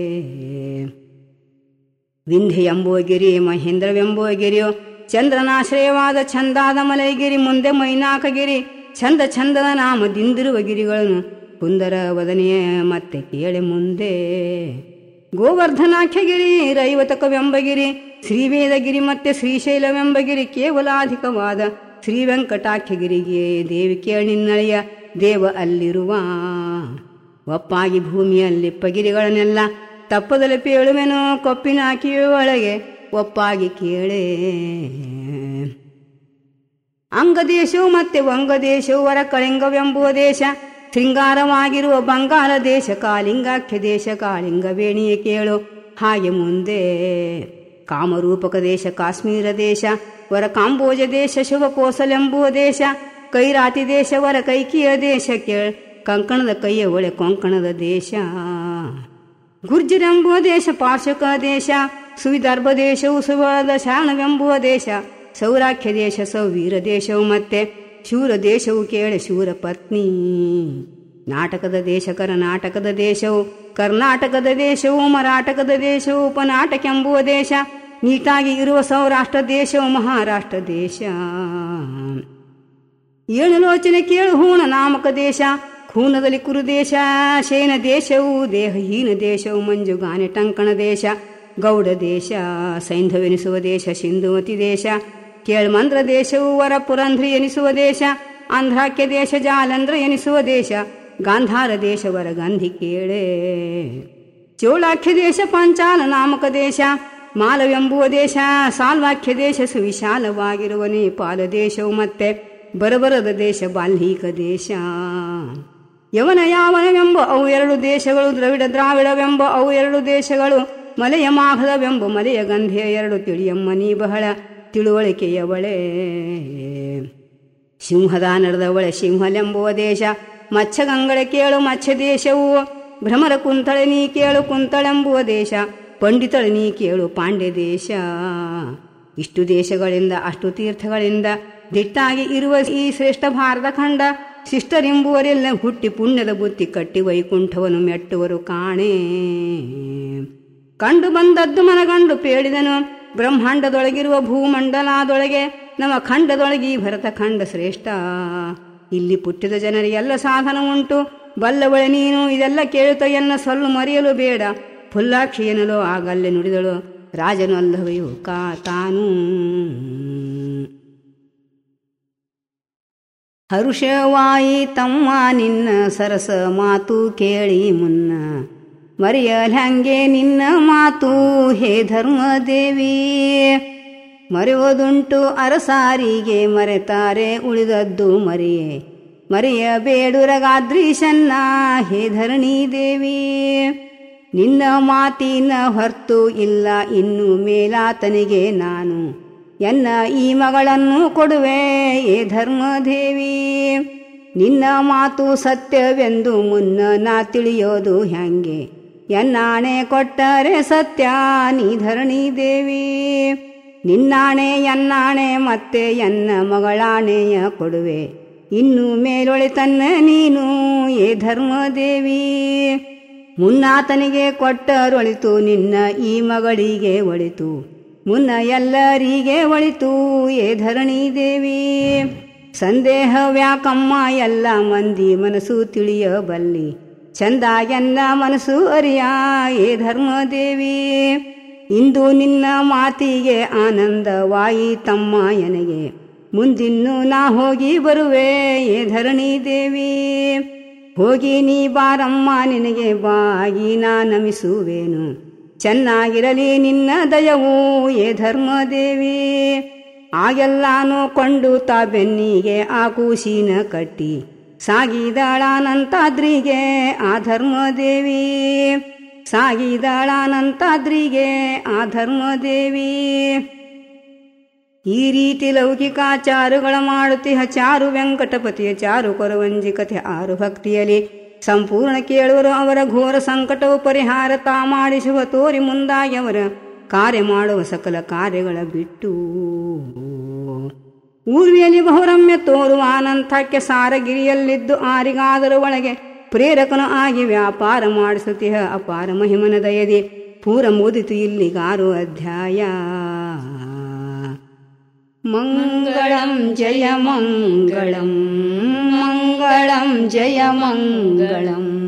ವಿಂಧ್ಯ ಎಂಬುವ ಗಿರಿ ಮಹೇಂದ್ರವೆಂಬುವ ಗಿರಿಯು ಚಂದ್ರನಾಶ್ರಯವಾದ ಚಂದಾದ ಮಲೈಗಿರಿ ಮುಂದೆ ಮೈನಾಕಗಿರಿ ಚಂದ ಚಂದದ ನಾಮದಿಂದಿರುವ ಗಿರಿಗಳನ್ನು ಕುಂದರ ವದನೆಯ ಮತ್ತೆ ಕೇಳೆ ಮುಂದೆ ಗೋವರ್ಧನಾಖ್ಯಗಿರಿ ರೈವತಕವೆಂಬಗಿರಿ ಶ್ರೀವೇದಗಿರಿ ಮತ್ತೆ ಶ್ರೀಶೈಲವೆಂಬಗಿರಿ ಕೇವಲಾಧಿಕವಾದ ಶ್ರೀ ವೆಂಕಟಾಖ್ಯಗಿರಿಗೆ ದೇವಿ ಕೇಳಿನ್ನಳೆಯ ದೇವ ಅಲ್ಲಿರುವ ಒಪ್ಪಾಗಿ ಭೂಮಿಯಲ್ಲಿಪ್ಪಗಿರಿಗಳನ್ನೆಲ್ಲ ತಪ್ಪದಲ್ಲಿ ಪೇಳುವೆನು ಕೊಪ್ಪಿನ ಹಾಕಿವೆ ಒಳಗೆ ಒಪ್ಪಾಗಿ ಕೇಳೇ ಅಂಗದೇಶವು ಮತ್ತೆ ವಂಗದೇಶವು ವರ ಕಳಿಂಗವೆಂಬುವ ದೇಶ ಶೃಂಗಾರವಾಗಿರುವ ಬಂಗಾಳ ದೇಶ ಕಾಳಿಂಗಾಖ್ಯ ದೇಶ ಕಾಳಿಂಗ ವೇಣಿಯ ಕೇಳು ಹಾಗೆ ಮುಂದೆ ಕಾಮರೂಪಕ ದೇಶ ಕಾಶ್ಮೀರ ದೇಶ ವರ ಕಾಂಬೋಜ ದೇಶ ಶುಭ ಕೋಸಲೆಂಬುವ ದೇಶ ಕೈರಾತಿ ದೇಶ ವರ ಕೈಕಿಯ ದೇಶ ಕೇಳ ಕಂಕಣದ ಕೈಯ ಒಳೆ ಕೊಂಕಣದ ದೇಶ ಗುರ್ಜರೆಂಬುವ ದೇಶ ಪಾರ್ಶ್ವಕ ದೇಶ ಸುವಿದರ್ಭ ದೇಶವು ಸುವಾದ ಶಾಣವೆಂಬುವ ದೇಶ ಸೌರಾಖ್ಯ ದೇಶ ಸೌವೀರ ದೇಶವು ಮತ್ತೆ ಶೂರ ದೇಶವು ಕೇಳೆ ಶೂರ ಪತ್ನಿ ನಾಟಕದ ದೇಶ ಕರ್ನಾಟಕದ ದೇಶವು ಕರ್ನಾಟಕದ ದೇಶವು ಮರಾಠಕದ ದೇಶವು ಉಪನಾಟಕೆಂಬುವ ದೇಶ ನೀಟಾಗಿ ಇರುವ ಸೌರಾಷ್ಟ್ರ ದೇಶವು ಮಹಾರಾಷ್ಟ್ರ ದೇಶ ಏಳು ಲೋಚನೆ ಕೇಳು ಹೂಣ ನಾಮಕ ದೇಶ ಖೂನದಲ್ಲಿ ಕುರುದೇಶ ಶೇನ ದೇಶವು ದೇಹಹೀನ ದೇಶವು ಮಂಜುಗಾನೆ ಟಂಕಣ ದೇಶ ಗೌಡ ದೇಶ ಸೈಂಧವೆನಿಸುವ ದೇಶ ಸಿಂಧುಮತಿ ದೇಶ ಕೇಳ್ಮಂದ್ರ ದೇಶವು ವರ ಪುರಂಧ್ರಿ ಎನಿಸುವ ದೇಶ ಆಂಧ್ರಾಖ್ಯ ದೇಶ ಜಾಲಂಧ್ರ ಎನಿಸುವ ದೇಶ ಗಾಂಧಾರ ದೇಶ ವರ ಗಂಧಿ ಕೇಳೆ ಚೋಳಾಖ್ಯ ದೇಶ ಪಂಚಾಲ ನಾಮಕ ದೇಶ ಮಾಲವೆಂಬುವ ದೇಶ ಸಾಲ್ವಾಖ್ಯ ದೇಶ ಸುವಿಶಾಲವಾಗಿರುವ ನೇಪಾಳ ದೇಶವು ಮತ್ತೆ ಬರಬರದ ದೇಶ ಬಾಲ್ಮೀಕ ದೇಶ ಯವನ ಯಾವನವೆಂಬ ಅವು ಎರಡು ದೇಶಗಳು ದ್ರವಿಡ ದ್ರಾವಿಡವೆಂಬ ಅವು ಎರಡು ದೇಶಗಳು ಮಲೆಯ ಮಾಘದವೆಂಬ ಮಲೆಯ ಗಂಧೆಯ ಎರಡು ತಿಳಿಯಮ್ಮ ನೀ ಬಹಳ ತಿಳುವಳಿಕೆಯವಳೆ ಸಿಂಹದ ನಡೆದವಳೆ ಸಿಂಹಲೆಂಬುವ ದೇಶ ಮತ್ಸ್ಯಗಂಗಳ ಕೇಳು ಮತ್ಸ್ಯ ದೇಶವು ಭ್ರಮರ ಕುಂತಳೆ ನೀ ಕೇಳು ಕುಂತಳೆಂಬುವ ದೇಶ ಪಂಡಿತಳೆ ನೀ ಕೇಳು ಪಾಂಡ್ಯ ದೇಶ ಇಷ್ಟು ದೇಶಗಳಿಂದ ಅಷ್ಟು ತೀರ್ಥಗಳಿಂದ ದಿಟ್ಟಾಗಿ ಇರುವ ಈ ಶ್ರೇಷ್ಠ ಭಾರತ ಖಂಡ ಶಿಷ್ಟರೆಂಬುವರೆಲ್ಲ ಹುಟ್ಟಿ ಪುಣ್ಯದ ಬುತ್ತಿ ಕಟ್ಟಿ ವೈಕುಂಠವನ್ನು ಮೆಟ್ಟುವರು ಕಾಣೆ ಕಂಡು ಬಂದದ್ದು ಮನಗಂಡು ಪೇಳಿದನು ಬ್ರಹ್ಮಾಂಡದೊಳಗಿರುವ ಭೂಮಂಡಲದೊಳಗೆ ನಮ್ಮ ಖಂಡದೊಳಗೆ ಈ ಭರತ ಖಂಡ ಶ್ರೇಷ್ಠ ಇಲ್ಲಿ ಪುಟ್ಟಿದ ಜನರಿಗೆಲ್ಲ ಸಾಧನ ಉಂಟು ಬಲ್ಲವಳೆ ನೀನು ಇದೆಲ್ಲ ಕೇಳುತ್ತ ಎನ್ನ ಸೊಲ್ಲು ಮರೆಯಲು ಬೇಡ ಫುಲ್ಲಾಕ್ಷಿ ಎನ್ನಲು ಆಗಲ್ಲೇ ನುಡಿದಳು ರಾಜನು ಅಲ್ಲವೆಯು ಕಾ ತಾನು ಹರುಷವಾಯಿ ತಮ್ಮ ನಿನ್ನ ಸರಸ ಮಾತು ಕೇಳಿ ಮುನ್ನ ಮರೆಯಲ್ಹಂಗೆ ನಿನ್ನ ಮಾತು ಹೇ ಧರ್ಮದೇವಿ ಮರೆಯುವುದುಂಟು ಅರಸಾರಿಗೆ ಮರೆತಾರೆ ಉಳಿದದ್ದು ಮರೆಯೇ ಮರೆಯಬೇಡುರಗಾದ್ರೀಶನ್ನ ಹೇ ಧರಣಿ ದೇವಿ ನಿನ್ನ ಮಾತಿನ ಹೊರ್ತು ಇಲ್ಲ ಇನ್ನು ಮೇಲಾತನಿಗೆ ನಾನು ಎನ್ನ ಈ ಮಗಳನ್ನು ಕೊಡುವೆ ಏ ಧರ್ಮದೇವಿ ನಿನ್ನ ಮಾತು ಸತ್ಯವೆಂದು ಮುನ್ನ ನಾ ತಿಳಿಯೋದು ಹ್ಯಾಂಗೆ ಎನ್ನಾಣೆ ಕೊಟ್ಟರೆ ಸತ್ಯ ನೀ ಧರಣಿ ದೇವಿ ನಿನ್ನಾಣೆ ಎನ್ನಾಣೆ ಮತ್ತೆ ಎನ್ನ ಮಗಳಾಣೆಯ ಕೊಡುವೆ ಇನ್ನು ಮೇಲೊಳಿತನ್ನ ನೀನು ಏ ಧರ್ಮದೇವಿ ಮುನ್ನಾತನಿಗೆ ಕೊಟ್ಟರೊಳಿತು ನಿನ್ನ ಈ ಮಗಳಿಗೆ ಒಳಿತು ಮುನ್ನ ಎಲ್ಲರಿಗೆ ಒಳಿತು ಏ ಧರಣಿ ದೇವಿ ಸಂದೇಹವ್ಯಾಕಮ್ಮ ಎಲ್ಲ ಮಂದಿ ಮನಸ್ಸು ತಿಳಿಯಬಲ್ಲಿ ಚಂದಾಗೆನ್ನ ಮನಸ್ಸು ಅರಿಯ ಏ ಧರ್ಮದೇವಿ ಇಂದು ನಿನ್ನ ಮಾತಿಗೆ ಆನಂದವಾಯಿ ತಮ್ಮ ಎನಗೆ ಮುಂದಿನ್ನು ನಾ ಹೋಗಿ ಬರುವೆ ಏ ಧರಣಿ ದೇವಿ ಹೋಗಿ ನೀ ಬಾರಮ್ಮ ನಿನಗೆ ಬಾಗಿ ನಾ ನಮಿಸುವೇನು ಚೆನ್ನಾಗಿರಲಿ ನಿನ್ನ ದಯವು ಏ ಧರ್ಮದೇವಿ ಆಗೆಲ್ಲಾನು ಕೊಂಡು ತಾ ಬೆನ್ನಿಗೆ ಆ ಕೂಸಿನ ಕಟ್ಟಿ ಸಾಗಿದಳಾನಂತಾದ್ರಿಗೆ ಆ ಧರ್ಮದೇವಿ ಸಾಗಿದಳಾನಂತಾದ್ರಿಗೆ ಆ ಧರ್ಮದೇವಿ ಈ ರೀತಿ ಲೌಕಿಕಾಚಾರುಗಳ ಮಾಡುತ್ತಿಹ ಚಾರು ವೆಂಕಟಪತಿಯ ಚಾರು ಕೊರವಂಜಿ ಕಥೆ ಆರು ಭಕ್ತಿಯಲಿ ಸಂಪೂರ್ಣ ಕೇಳುವರು ಅವರ ಘೋರ ಸಂಕಟವು ಪರಿಹಾರ ತಾ ಮಾಡಿಸುವ ತೋರಿ ಮುಂದಾಗಿ ಅವರ ಕಾರ್ಯ ಮಾಡುವ ಸಕಲ ಕಾರ್ಯಗಳ ಬಿಟ್ಟು ಊರ್ವಿಯಲ್ಲಿ ಬಹುರಮ್ಯ ತೋರುವ ಅನಂತಕ್ಕೆ ಸಾರಗಿರಿಯಲ್ಲಿದ್ದು ಆರಿಗಾದರೂ ಒಳಗೆ ಪ್ರೇರಕನು ಆಗಿ ವ್ಯಾಪಾರ ಮಾಡಿಸುತ್ತಿಹ ಅಪಾರ ಮಹಿಮನ ದಯದಿ ಪೂರ ಮುದಿತು ಇಲ್ಲಿಗಾರು ಅಧ್ಯಾಯ ಮಂಗಳಂ ಜಯ ಮಂಗಳಂ ಮಂಗಳಂ ಜಯ ಮಂಗಳಂ